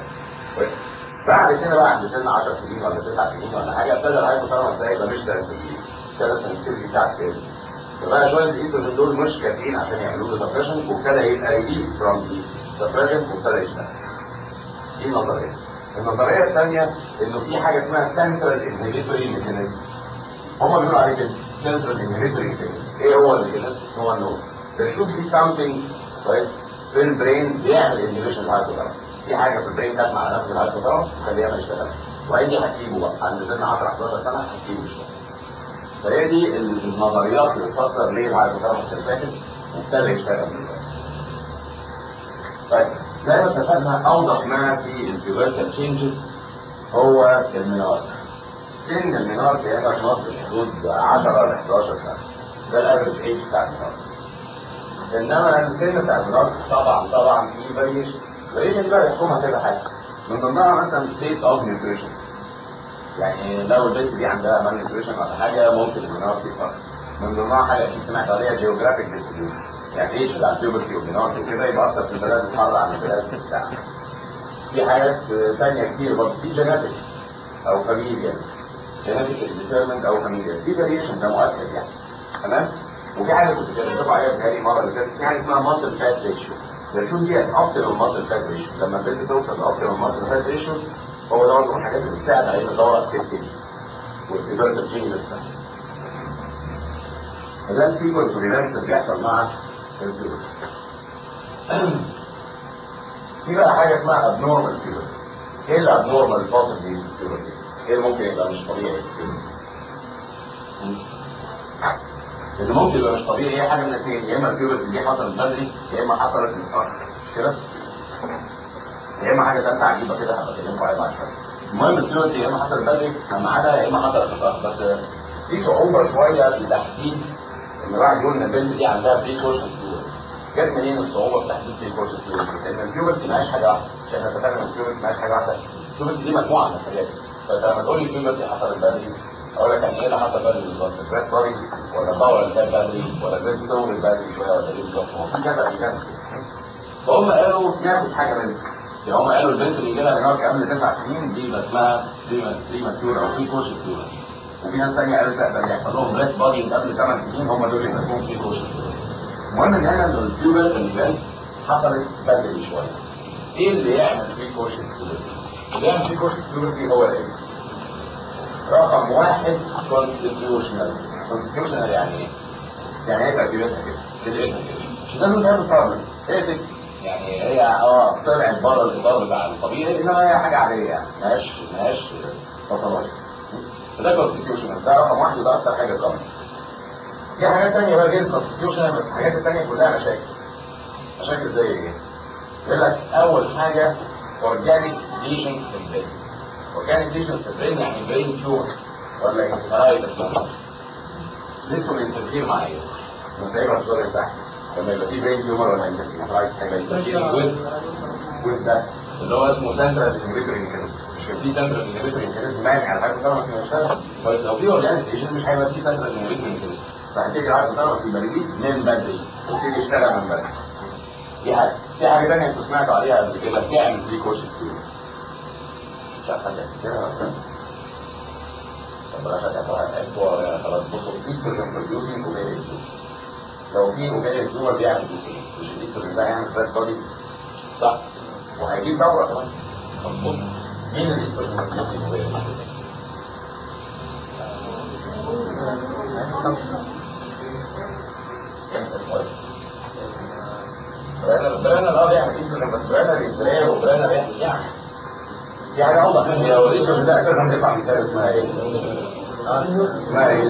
Speaker 2: بعد كده بقى عند سن 10 سنين ولا 9 سنين ولا حاجه ابتدى الهايبوثالاموس ده يبقى مش سنسيتيف ابتدى السنسيتيفيتي بتاعت كده فبقى شويه الايستروجين دول مش كافيين عشان يعملوا له سبريشن وابتدى يبقى ريليز فروم دي سبريشن وابتدى يشتغل دي النظريه النظريه الثانيه انه في حاجه اسمها سنترال انهبيتوري ميكانيزم هم بيقولوا عليه كده سنترال انهبيتوري ميكانيزم ايه هو الميكانيزم هو النور there should be something كويس في البرين بيعمل انهبيشن للهايبوثالاموس في حاجه في البرين كانت مع نفس الهايبوثالاموس وخليها ما يشتغلش وهي هتسيبه بقى عند سن 10 11 سنه هتسيبه يشتغل فهي دي النظريات اللي بتفسر ليه الهايبوثالاموس كان ساكت وابتدى يشتغل دلوقتي. طيب زي ما اتفقنا اوضح ما في البيوبرتال تشينجز هو المنار سن المنار كان في مصر حدود 10 ل 11 سنه ده الافرج ايج بتاع المنار انما السن بتاع المنار طبعا طبعا في فاريشن فاريشن دي بقى يحكمها كذا حاجه من ضمنها مثلا ستيت اوف نيوتريشن يعني لو البنت دي عندها مال نيوتريشن ولا حاجه ممكن المنار تفرق من ضمنها حاجه اكيد سمعت عليها جيوغرافيك ديستريبيوشن يعني ايش بتاع البيوبرتي والمنار وكده يبقى اكتر في البلاد بتمر عن البلاد في الساعه في حاجات ثانيه كتير برضه في جيناتيك او فاميليا جيناتيك ديترمنت او فاميليا في فاريشن ده مؤكد يعني تمام وفي حاجه كنت كاتبها عليها بتهيألي المره اللي فاتت في حاجه اسمها ماسل فات ريشيو ده شو دي الاوبتيمال ماسل فات ريشيو لما البنت توصل لاوبتيمال ماسل فات ريشيو هو ده برضه من الحاجات اللي بتساعد على ان الدوره تبتدي والإدارة الجيني لسه فده السيكونس ريلانس اللي بيحصل مع الفيروس في بقى حاجه اسمها ابنورمال فيروس ايه الابنورمال بوزيتيف فيروس ايه اللي ممكن يبقى مش طبيعي اللي ممكن يبقى مش طبيعي هي حاجه من الاثنين يا اما الفيروس دي حصلت بدري يا اما حصلت متاخر مش كده؟ يا اما حاجه ثالثه عجيبه كده هبقى اكلمكم عليها بعد شويه المهم الفلويد يا اما حصل بدري لما عدا يا اما حصل متاخر بس في صعوبه شويه في تحديد ان الواحد يقول ان البنت دي عندها بري كورس فلويد جت منين الصعوبه في تحديد بري كورس فلويد؟ لان الفلويد ما هياش حاجه واحده مش احنا اتفقنا ان الفلويد ما هياش حاجه واحده الفلويد دي مجموعه من الحاجات فانت لما تقول لي الفلويد دي حصلت بدري اقول لك يعني ايه اللي حصل بدري بالظبط؟ البريس بادي ولا الدوره اللي كانت بدري ولا البنت تولد بدري شويه ولا ايه بالظبط؟ هو في كذا ايجابي
Speaker 1: فهم قالوا ناخد حاجه منهم يعني هم قالوا البنت اللي يجي لها هناك قبل تسع سنين دي يبقى اسمها بريماتيور او في كوشن وفي ناس ثانيه قالت لا ده بيحصل لهم بريست بادي قبل ثمان سنين هم دول اللي اسمهم في كوشن المهم ان هنا البيوبل الايفنت حصلت بدري شويه ايه اللي يعمل في كوشن اللي يعمل في كوشن هو ايه؟ رقم واحد كونستيتيوشنال كونستيتيوشنال يعني ايه؟ يعني هي ترتيباتها كده كده مش لازم تعمل بروبلم هي كده يعني هي اه طلعت بره الاطار بتاع الطبيعي انما هي حاجه عاديه يعني ماهيش ماهيش باثولوجي فده كونستيتيوشنال ده رقم واحد وده اكتر حاجه كومن في حاجات تانية بقى غير الكونستيتيوشنال بس الحاجات التانية كلها مشاكل مشاكل زي ايه؟ يقول لك اول حاجه اورجانيك ليشن في البرين اورجانيك ليشن في البرين يعني برين تيومر ولا ايه؟ رايت لسه الانترفير مع ايه؟ مسائل الصوره تحت لما يبقى في برين تيومر ولا انترفير رايت هيبقى انترفير ويز ده اللي هو اسمه سنترال انهبيتور ميكانيزم مش كان في سنترال انهبيتور ميكانيزم مانع على حاجه طبعا في المشتغل طيب لو في اورجانيك ليشن مش هيبقى في سنترال انهبيتور ميكانيزم فهتيجي العقل طبعا يبقى ريليز من بدري وتيجي يشتغل من بدري دي حاجه في حاجه ثانيه انتوا سمعتوا عليها قبل كده بتعمل بري كوشن مش عارف حاجه كده طب بلاش انتوا خلاص بصوا الايستروجين بروديوسنج اوفيريان لو في اوفيريان تيومر بيعمل ايه؟ مش الايستروجين ده هيعمل فات بودي صح وهيجيب دوره كمان مظبوط مين الايستروجين بروديوسنج اوفيريان برانا اه بيعمل ايستروجين بس برانا بيترير وبرانا بيعمل يعني في حاجه اوضح من هي الايستروجين ده اساسا بيطلع مثال اسمها ايه؟ اسمها ايه؟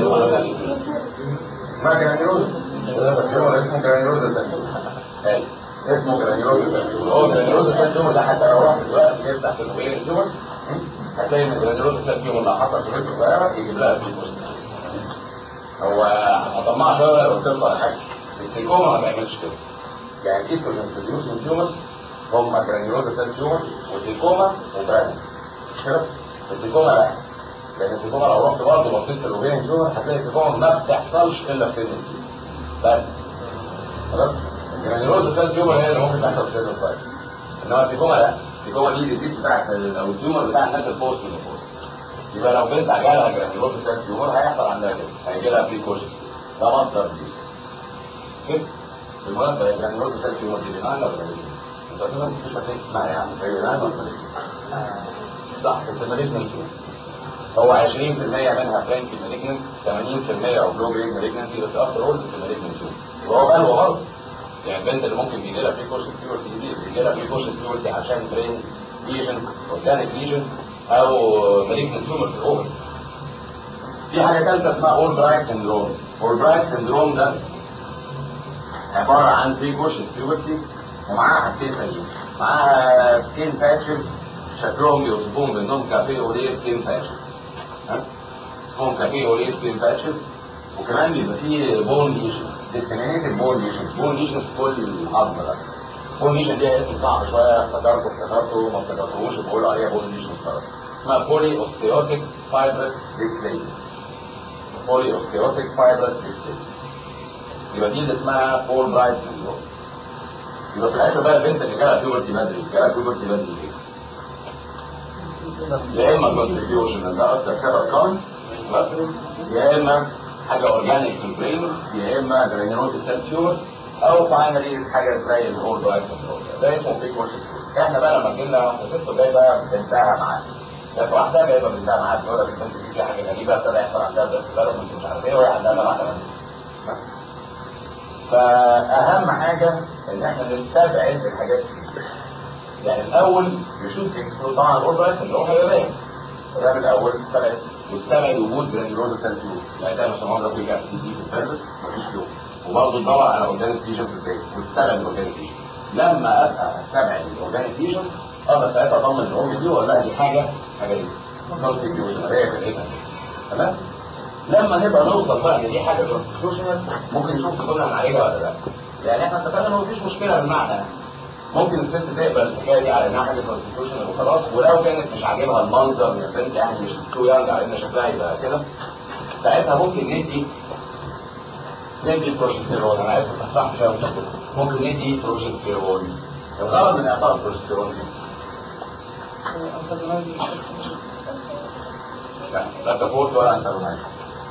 Speaker 1: اسمها جرانيروز بس هو اسمه جرانيروز اسمه جرانيروز هو جرانيروز التيومر ده حتى لو رحت دلوقتي جبت تحت الوبيل التيومر هتلاقي ان جرانيروز التيومر اللي حصل في بنت صغيره يجيب لها فيبروس هو هطمع شويه لو قلت له حاجه التيكوما ما بيعملش كده يعني الايستروجين بروديوسنج تيومرز هم جرانيولوزا سيل تيومر والتيكوما وبرانا مش كده؟ التيكوما لا لان التيكوما لو رحت برضه بصيت في الاوبينيان تيومر هتلاقي التيكوما ما بتحصلش الا في سن بس خلاص الجرانيولوزا سيل تيومر هي اللي ممكن تحصل في سن الفايت انما التيكوما لا التيكوما دي الديزيز بتاعت او التيومر بتاع الناس البوست من البوست يبقى لو بنت جالها جرانيولوزا سيل تيومر هيحصل عندها كده هيجي لها بري كوشن ده مصدر دي كده بالمناسبه الجرانيولوزا سيل تيومر دي بناء ولا ايه؟ انت اساسا مش هتلاقي اسمها يعني زي بناء ولا ايه؟ صح بس مالجنت هو 20% منها فرانك مالجنت 80% او بلو جريد مالجنسي بس افتر اول في مالجنت وهو بلوى برضه يعني البنت اللي ممكن يجي لها بري كورس بيورتي دي بيجي لها بري كورس بيورتي عشان برين ليجن اورجانيك ليجن او مالجنت تيومر في الاوفر في حاجه ثالثه اسمها اول برايت سندروم اول برايت سندروم ده عباره عن بري كورس بيورتي ومعاها حاجتين تانيين معاها سكين باتشز شكلهم بيوصفوهم بانهم كافيه اوليه سكين باتشز اسمهم كافيه اوليه سكين باتشز وكمان بيبقى فيه بون ليشن ديسيمينيتد بون ليشن بون ليشن في كل عظم ده بون ليشن دي اسم صعب شويه افتكرته افتكرته ما افتكرتهوش بقول عليها بون ليشن خلاص اسمها بولي اوستيوتيك فايبرس ديسبلاي بولي اوستيوتيك فايبرس ديسبلاي يبقى دي اللي اسمها فول برايت سندروم يبقى في الاخر بقى البنت اللي جالها بيوبرتي بدري جالها بيوبرتي بدري ليه؟ يا اما كونستيتيوشن ده اكتر سبب كون يا اما حاجه اورجانيك في البرين يا اما جرانيولوز سيل تيومر او فاينلي حاجه زي الاول برايت ده اسمه بري كورس احنا بقى لما جينا واحده ست جايبه بنتها معاها كانت واحده جايبه بنتها معاها تقول لك البنت دي فيها حاجه غريبه ابتدى يحصل عندها بريست ديفلوبمنت مش عارف ايه وهي عندها واحده بس فاهم حاجه ان احنا نستبعد الحاجات دي يعني الاول نشوف اكسبلور طبعا الاوبرايت اللي هو هيبان ده من الاول نستبعد ونستبعد وجود جرانيولوزا سيل تيوب يعني ده مش مرضى في جاب دي في الفيروس مفيش تيوب وبرضه تدور على اورجانيك ليجن في البيت وتستبعد الاورجانيك ليجن لما ابقى استبعد الاورجانيك ليجن اقدر ساعتها اطمن الام دي واقول لها دي حاجه حاجه ايه؟ كونستيتيوشن هي فرقتها تمام؟ لما نبقى نوصل بقى ان دي حاجه كونستيتيوشنال ممكن نشوف كنا هنعالجها ولا لا يعني احنا اتفقنا ان مفيش مشكله بالمعنى ممكن الست تقبل الحكايه دي على انها حاجه كونستيتيوشنال وخلاص ولو كانت مش عاجبها المنظر من البنت يعني مش تو يانج على ان شكلها يبقى كده ساعتها ممكن ندي ندي بروجستيرون انا عايز اصحح فيها وتاخد ممكن ندي بروجستيرون الغرض من اعطاء البروجستيرون لا لا سبورت ولا انترونايز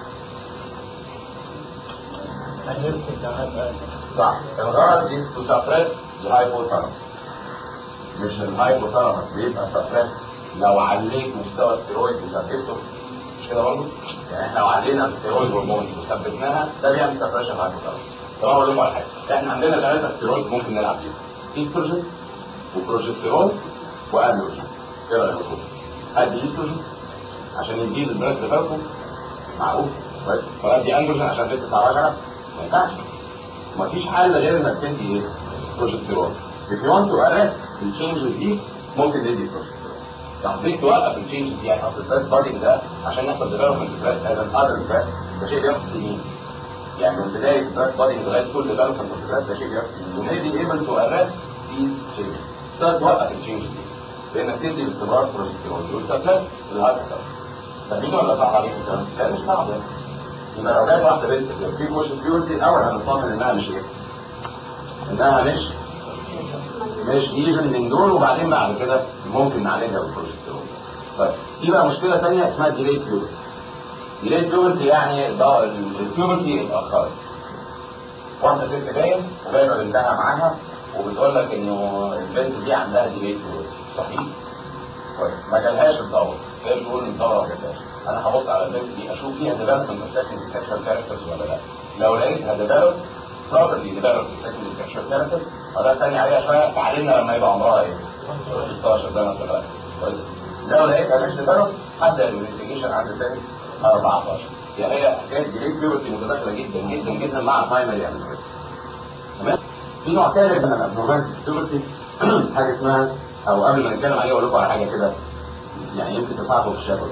Speaker 1: صح الغرض is to suppress الهايبوثالاموس مش الهايبوثالاموس بيبقى سبريس لو عليت مستوى الستيرويد وثبته مش كده برضه؟ يعني احنا لو علينا الستيرويد هرمون وثبتناها ده بيعمل سبريشن هايبوثالاموس طب اقول لكم على حاجه احنا عندنا ثلاثه ستيرويد ممكن نلعب فيهم ايستروجين وبروجستيرون واندروجين ايه رايك يا ادي ايستروجين عشان يزيد البلاد ديفلوبمنت معقول كويس وادي اندروجين عشان تدي بتاع ما ينفعش مفيش حل غير انك تدي ايه؟ بروجستيرون if you want to arrest the changes دي ممكن ندي بروجستيرون تحضير توقف التشينج دي يعني اصل البريست بادنج ده عشان يحصل ديفلوبمنت البريست از ان اذر بريست ده شيء بياخد سنين يعني من بدايه البريست بادنج لغايه كل ديفلوبمنت البريست ده شيء بياخد سنين وميبي ايبل تو arrest these changes ده توقف التشينج دي بانك تدي باستمرار بروجستيرون وتسبب الهارت اتاك فاهمين ولا صعب عليكم الكلام؟ لا مش صعب يعني يبقى لو جت واحده بنت في كوش بيورتي الاول هنطمن انها مش ايه؟ انها مش مش ليجن من دول وبعدين بعد كده ممكن نعالجها بالبروجستيرون طيب في بقى مشكله ثانيه اسمها ديلي بيورتي ديلي بيورتي يعني البيورتي اتاخرت واحده ست جايه وجايبه بنتها معاها وبتقول لك انه البنت دي عندها ديلي بيورتي صحيح؟ كويس ما جالهاش الدور هي بتقول ان الدوره ما جالهاش انا هبص على البنت دي اشوف فيها ديفلوبمنت اوف سكند سيكشوال كاركترز ولا لا لو لقيتها ديفلوب بروبرلي ديفلوب سكند سيكشوال كاركترز فده تاني عليها شويه تعلمنا لما يبقى عمرها ايه 16 زي ما اتفقنا كويس لو لقيتها مش ديفلوب هبدا الانفستيجيشن عند سن 14 يعني هي حكايه ديليت بيورتي متداخله جدا جدا جدا مع برايمري انفستيجيشن تمام في نوع ثالث من الابنورمال بيورتي حاجه اسمها او قبل ما نتكلم عليه اقول لكم على حاجه كده يعني يمكن تنفعكم في الشغل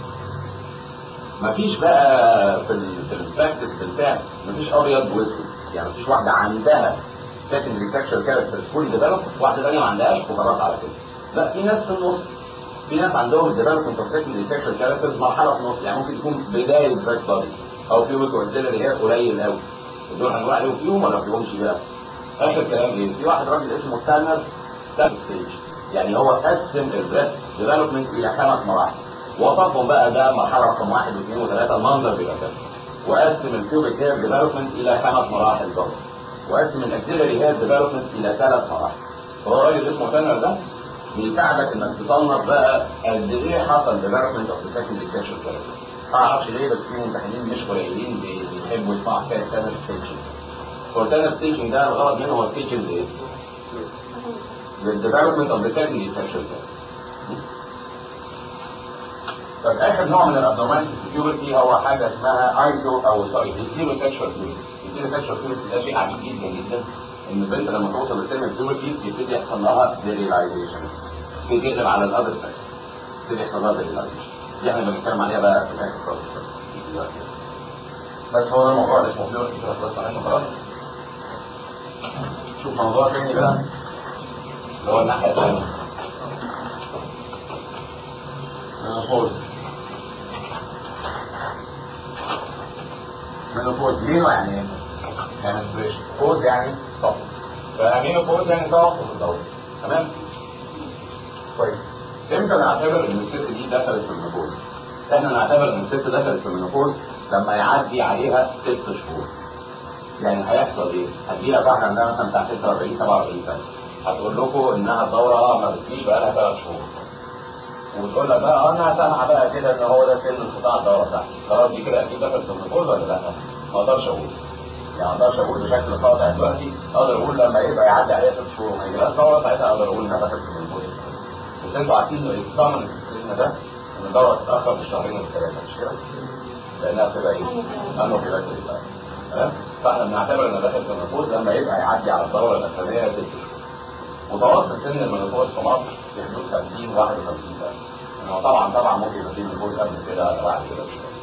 Speaker 1: مفيش بقى في ال في البراكتس بالفعل مفيش ابيض واسود يعني مفيش واحده عندها سكندري سكشوال كاركتر فول ديفلوب واحده ثانيه ما عندهاش وخلاص على كده لا في ناس في النص في ناس عندهم الديفلوبمنت اوف سكندري سكشوال كاركترز مرحله في النص يعني ممكن تكون بدايه بريك بادي او بيوبك اوكسيلري هير قليل قوي دول هنقول عليهم فيهم ولا فيهمش بقى اخر كلام ايه في واحد راجل اسمه تانر تانر ستيج يعني هو قسم البريست ديفلوبمنت الى خمس مراحل وصفهم بقى ده مرحله رقم واحد واثنين وثلاثه المنظر بيبقى كده وقسم الكيوبيك هير ديفلوبمنت الى خمس مراحل برضه وقسم الاكسيلري هير ديفلوبمنت الى ثلاث مراحل هو الراجل اسمه تانر ده بيساعدك انك تصنف بقى قد ايه حصل ديفلوبمنت اوف ذا سكندري سيكشوال كاركتر ما اعرفش ليه بس في ممتحنين مش قليلين بيحبوا يسمعوا حكايه تانر ستيتشنج هو تانر ستيتشنج ده الغرض منه هو ستيتشنج ايه؟ للديفلوبمنت اوف ذا سكندري سيكشوال كاركتر طب اخر نوع من الابنورماليتي في البيورتي هو حاجه اسمها ايسو او سوري هيتيرو سيكشوال بيورتي هيتيرو سيكشوال بيورتي ده شيء عجيب جدا جدا ان البنت لما توصل لسن البيورتي يبتدي يحصل لها ديريلايزيشن تبتدي تقلب على الاذر سكس تبتدي يحصل لها ديريلايزيشن دي احنا بنتكلم عليها بقى في الاخر خالص بس هو ده الموضوع اللي اسمه بيورتي كده خلصنا منه خلاص شوف موضوع تاني بقى اللي هو الناحيه الثانيه منوبوز منوبوز مينو يعني ايه؟ منستريشن بوز يعني توقف فمينوبوز يعني توقف الدورة تمام؟ كويس امتى نعتبر ان الست دي دخلت في المنوبوز؟ احنا نعتبر ان الست دخلت في المنوبوز لما يعدي عليها ست شهور يعني هيحصل ايه؟ هتجيلها واحده عندها مثلا بتاع 46 47 سنه هتقول لكم انها الدوره ما بتجيش بقى لها ثلاث شهور وتقول لك بقى انا سامعه بقى كده ان هو ده سن انقطاع الدوره بتاعتي خلاص دي كده اكيد دخلت في النقول ولا لا؟ ما اقدرش اقول يعني ما اقدرش اقول بشكل قاطع دلوقتي اقدر اقول لما يبقى يعدي عليها ست شهور وما يجيلهاش دوره ساعتها اقدر اقول انها دخلت في النقول بس انتوا عارفين انه الكومن في السن ده ان الدوره تتاخر بالشهرين والثلاثه مش كده؟ لانها بتبقى ايه؟ انه في ركز تمام؟ فاحنا بنعتبر ان دخلت في النقول لما يبقى يعدي على الدوره الاخرانيه ست شهور متوسط سن المنopause في مصر في حدود 50 51 سنه انه طبعا طبعا ممكن يبقى فيه منopause قبل كده ولا بعد كده بشويه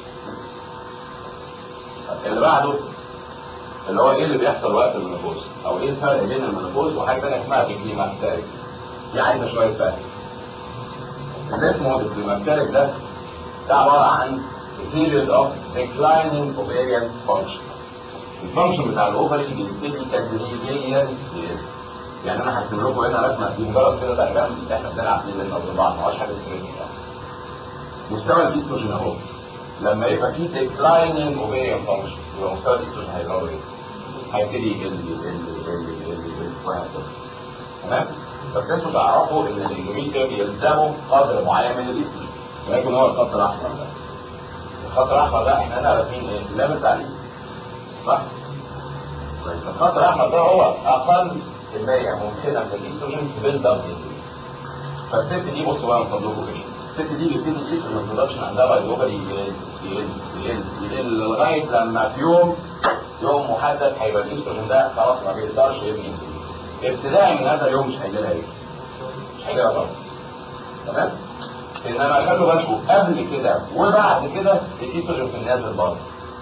Speaker 1: اللي بعده اللي هو ايه اللي بيحصل وقت المنopause او ايه الفرق بين المنopause وحاجه ثانيه اسمها الكليماكتيريك دي عايزه شويه فهم اللي اسمه الكليماكتيريك ده ده عباره عن period of declining ovarian function الفانكشن بتاع الاوفري بيبتدي تدريجيا يقل. يعني انا هرسم لكم هنا رسمه دي مجرد كده دايجرام اللي احنا بنلعب فيه بينا وبين بعض ما هوش حاجه ستريس يعني مستوى الايستروجين اهو لما يبقى في ديكلايننج اوفيريان فانكشن يبقى مستوى الايستروجين هيقل ايه؟ هيبتدي يقل يقل يقل يقل يقل وهكذا تمام؟ بس انتوا تعرفوا ان الاندوميتريا بيلزموا قدر معين من الايستروجين ولكن هو الخط الاحمر ده الخط الاحمر ده احنا هنا راسمين ايه؟ الليمت عليه صح؟ كويس الخط الاحمر ده هو اقل كميه ممكنه من الايستروجين في بيلد اب فالست دي بصوا بقى من فضلكم كده الست دي بيبتدي الايستروجين برودكشن عندها بعد اوفر يقل يقل يقل يقل لغايه لما في يوم يوم محدد هيبقى الايستروجين ده خلاص ما بيقدرش يبني ابتداء من هذا اليوم مش هيجي لها ايه؟ مش هيجي لها ضغط تمام؟ انما خلوا بالكم قبل كده وبعد كده الايستروجين في النازل برضه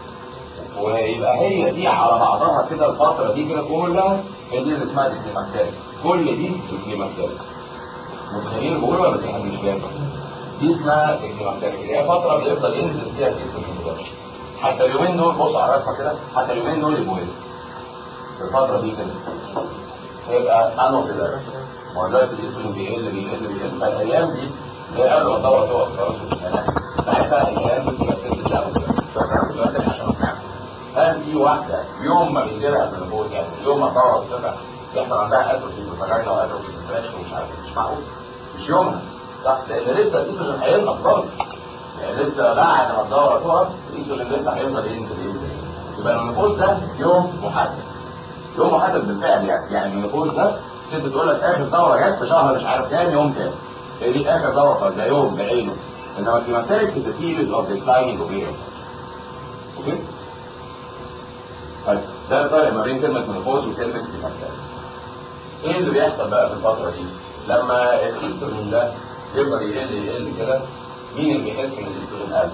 Speaker 1: ويبقى هي دي على بعضها كده الفترة دي كده كلها هي دي اللي اسمها الكليماكتيريك كل دي الكليماكتيريك متخيلين بقول ولا في حد مش فاهم دي اسمها الكليماكتيريك اللي هي فترة بيفضل ينزل فيها الايستروجين حتى اليومين دول بص على الرسمة كده حتى اليومين دول يبقوا ايه؟ في الفترة دي كده هيبقى انو كده ما هو دلوقتي الايستروجين بيقل بيقل بيقل فالايام دي اللي هي قبل ما الدورة تقف خلاص ساعتها الايام بتبقى ست ساعات بس انا كنت بقول عشان اقنعك هل في واحدة يوم ما بيجي لها من الموت يعني يوم ما الدورة بتبقى يحصل عندها اتروفي في الفجاينا واتروفي في الفلاش ومش عارف مش معقول مش يومها صح لان لسه الايستروجين هينقص برضه يعني لسه بعد ما الدورة تقف الايستروجين لسه هيفضل ينزل ينزل يبقى المنقول ده يوم محدد يوم محدد بالفعل يعني يعني المنقول ده ست تقول لك اخر دورة جت في شهر مش عارف كام يوم كام هي دي اخر دورة ده يوم بعينه انما الكليماتيك is a period of declining ovarian اوكي طيب ده الفرق ما بين كلمة منopause وكلمة كليماتيك ايه اللي بيحصل بقى في الفترة دي لما الايستروجين ده يفضل يقل يقل كده مين اللي بيحس ان الايستروجين قل؟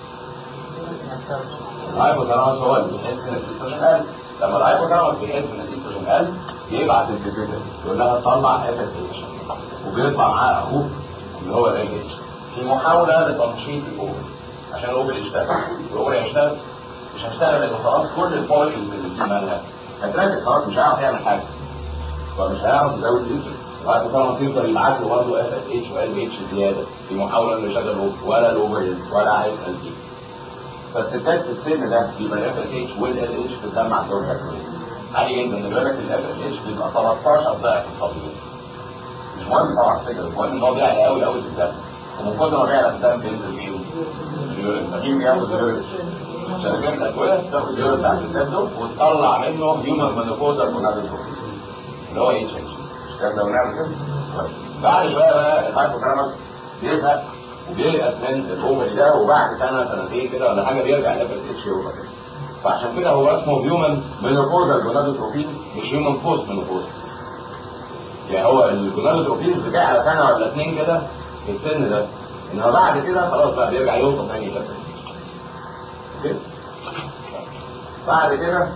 Speaker 1: الهايبوثالاموس هو اللي بيحس ان الايستروجين قل لما الهايبوثالاموس بيحس ان الايستروجين قل يبعت الفيتيتر يقول لها طلع اف اس اتش وبيطلع معاه اخوه اللي هو ال اتش في محاولة لتنشيط الاوفر عشان الاوفر يشتغل الاوفر يشتغل مش هشتغل لانه خلاص كل الفولكلز اللي فيه مالها هتراجع خلاص مش هيعرف يعمل حاجه فمش هيعرف يزود اليوتر وبعد طبعا يقدر يبعت له برضه اف اس اتش وال اتش زياده في محاوله انه يشغل اوفر ولا الاوفر ولا هيسال فيه فالستات في السن ده بيبقى الاف اس اتش والال اتش في الدم عندهم هيكون عالي جدا خلي بالك الاف اس اتش بيبقى 13 ضعف الطبيعي مش مهم طبعا فكره المهم ان هو بيعلى قوي قوي في الدم ومن كتر ما بيعلى في الدم بينزل فيه اليورين فمين بياخد اليورين شركات الادويه تاخد اليورين بتاع الستات دول وتطلع منه هيومن مونوكوزال جونادال اللي هو اتش اتش الكلام ده ونعمل كده كويس. بعد شويه بقى الهايبوثالاموس بيزهق وبييأس من الاوفري ده وبعد سنه سنتين كده ولا حاجه بيرجع الاف اس اتش يوفر فعشان كده هو اسمه هيومن مينوبوزال جونادوتروبين مش هيومن بوست مينوبوزال يعني هو الجونادوتروبين بتاعها سنه ولا اتنين كده في السن ده انما بعد كده خلاص بقى بيرجع يوصل تاني كده اوكي بعد كده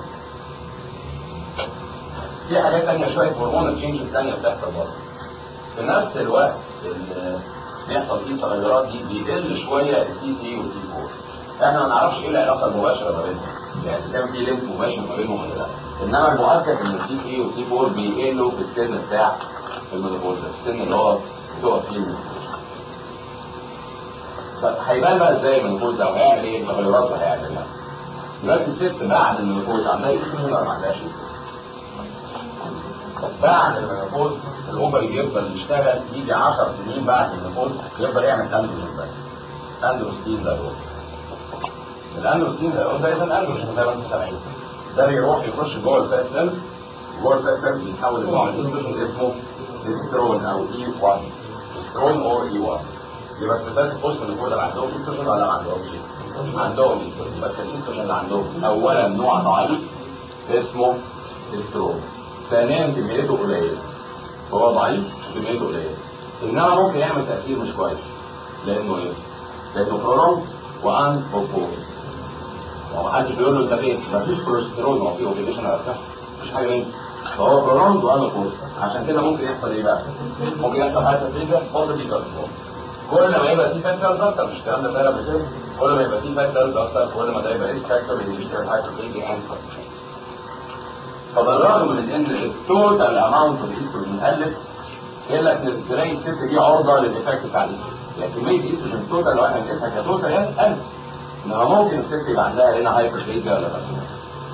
Speaker 1: في حاجات تانية شوية هرمون تشينجز تانية بتحصل برضه في نفس الوقت اللي بيحصل فيه التغيرات دي بيقل شوية التي 3 والتي 4 احنا ما نعرفش ايه العلاقة المباشرة ما بينهم يعني إذا كان في لينك مباشر ما بينهم ولا لا انما المؤكد ان التي 3 والتي 4 بيقلوا في السن بتاع المينوبوز السن اللي هو بتقف فيه المينوبوز طب هيبان بقى ازاي المينوبوز ده وهيعمل ايه التغيرات اللي هيعملها دلوقتي الست بعد المينوبوز عندها ايه ولا ما عندهاش ايه بعد المينوبوز الاوفري بيفضل يشتغل يجي 10 سنين بعد المينوبوز يفضل يعمل اندروجين بس اندروستين ده هو الاندروستين ده هو ده اذا اندروجين زي ما انتم سامعين ده بيروح يخش جوه الفات سيلز جوه الفات سيلز بيتحول لنوع من الاندروجين اسمه استرون او اي 1 استرون او اي 1 يبقى الستات البوست المينوبوز اللي عندهم استروجين ولا ما عندهمش؟ عندهم استروجين بس الاستروجين اللي عندهم اولا نوع ضعيف اسمه استرون ثانيا كميته قليله هو ضعيف وكميته قليله انما ممكن يعمل تاثير مش كويس لانه ايه؟ لانه برولونج وان بروبوز ومحدش بيقول له انت فين؟ مفيش كوليسترول ما في اوبريشن على الصحه مفيش حاجه منه فهو برولونج وان بروبوز عشان كده ممكن يحصل ايه بقى؟ ممكن يحصل هايبرتيزيا بوزيتيف كارسينوم كل ما يبقى فيه فات سيلز اكتر مش الكلام ده فعلا قبل كده كل ما يبقى فيه فات سيلز اكتر كل ما ده يبقى ريسك فاكتور للفيتال هايبرتيزيا اند فبالرغم من ان التوتال اماونت اوف ايستروجين قلت الا ان تلاقي الست دي عرضه للايفكت بتاع الايستروجين يعني كميه ايستروجين توتال لو احنا بنقيسها كتوتال يعني قلت انما ممكن الست يبقى عندها هنا هايبرفيزيا ولا كارسينوما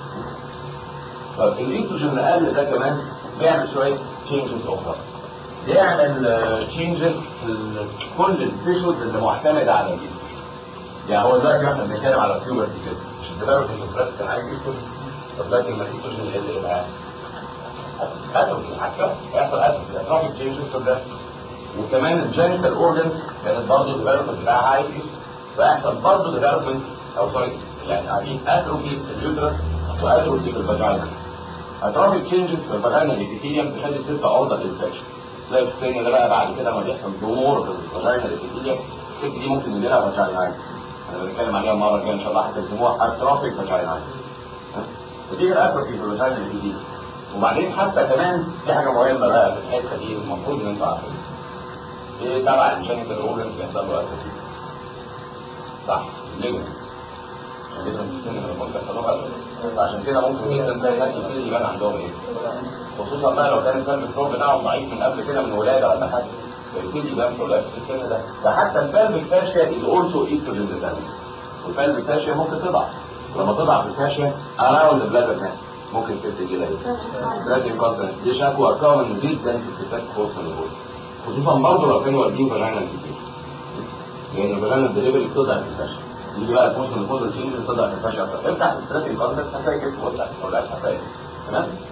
Speaker 1: طب الايستروجين اللي قل ده كمان بيعمل شويه تشينجز اخرى بيعمل تشينجز في كل التيشوز اللي معتمده على الايستروجين يعني هو دلوقتي احنا بنتكلم على البيوبرتي كده مش الديفلوبمنت البريست كان عايز ايستروجين طب لكن ما الايستروجين يقل يبقى اتروفي عكسها هيحصل اتروفي اتروفي تشينجز في البريست وكمان الجينيتال اورجنز كانت برضه الديفلوبمنت بتاعها عايز فيحصل برضه ديفلوبمنت او سوري يعني عارفين اتروفي في اليوترس واتروفي في الفاجينا اتروفي تشينجز في الفاجينا الابيثيليوم تخلي الست عرضه للانفكشن تلاقي في السن ده بقى بعد كده لما بيحصل ضمور في الفاجينا الابيثيليوم الست دي ممكن يجي لها فاجينايتس انا بنتكلم عليها المره الجايه ان شاء الله حتى بيسموها اتروفيك فاجينايتس ودي الاتروفي في الفاجينا الابيثيليوم وبعدين حتى كمان في حاجه مهمه بقى في الحته دي المفروض ان انتوا عارفينها ايه تبع الجينيتال اورجنز بيحصل له اتروفي صح الليجمنت الليجمنت في السن لما ممكن يحصل له اتروفي عشان كده ممكن جدا تلاقي ناس يبتدي يبان عندهم ايه خصوصا بقى لو كان الفالف الفلور بتاعهم ضعيف من قبل كده من ولاده ولا حاجه فيبتدي يبان في ولاده في السن ده ده حتى الفالف فاشيا از اولسو ايستروجين ديبندنت والفالف فاشيا ممكن تضعف لما تضعف الفاشيا اراوند بلادر مان ممكن الست تجي لها ستريس انكونتنس دي شكوى كومن جدا في الستات في وسط النبوة خصوصا برضه لو كانوا والدين فاجينا كتير لان الفاجينا الدليفري بتضعف الفاشيا يجي بقى البوست من الفوز التشينج تضعف الفاشيا اكتر افتح الستريس انكونتنس هتلاقي كتف ولا او لا هتلاقي تمام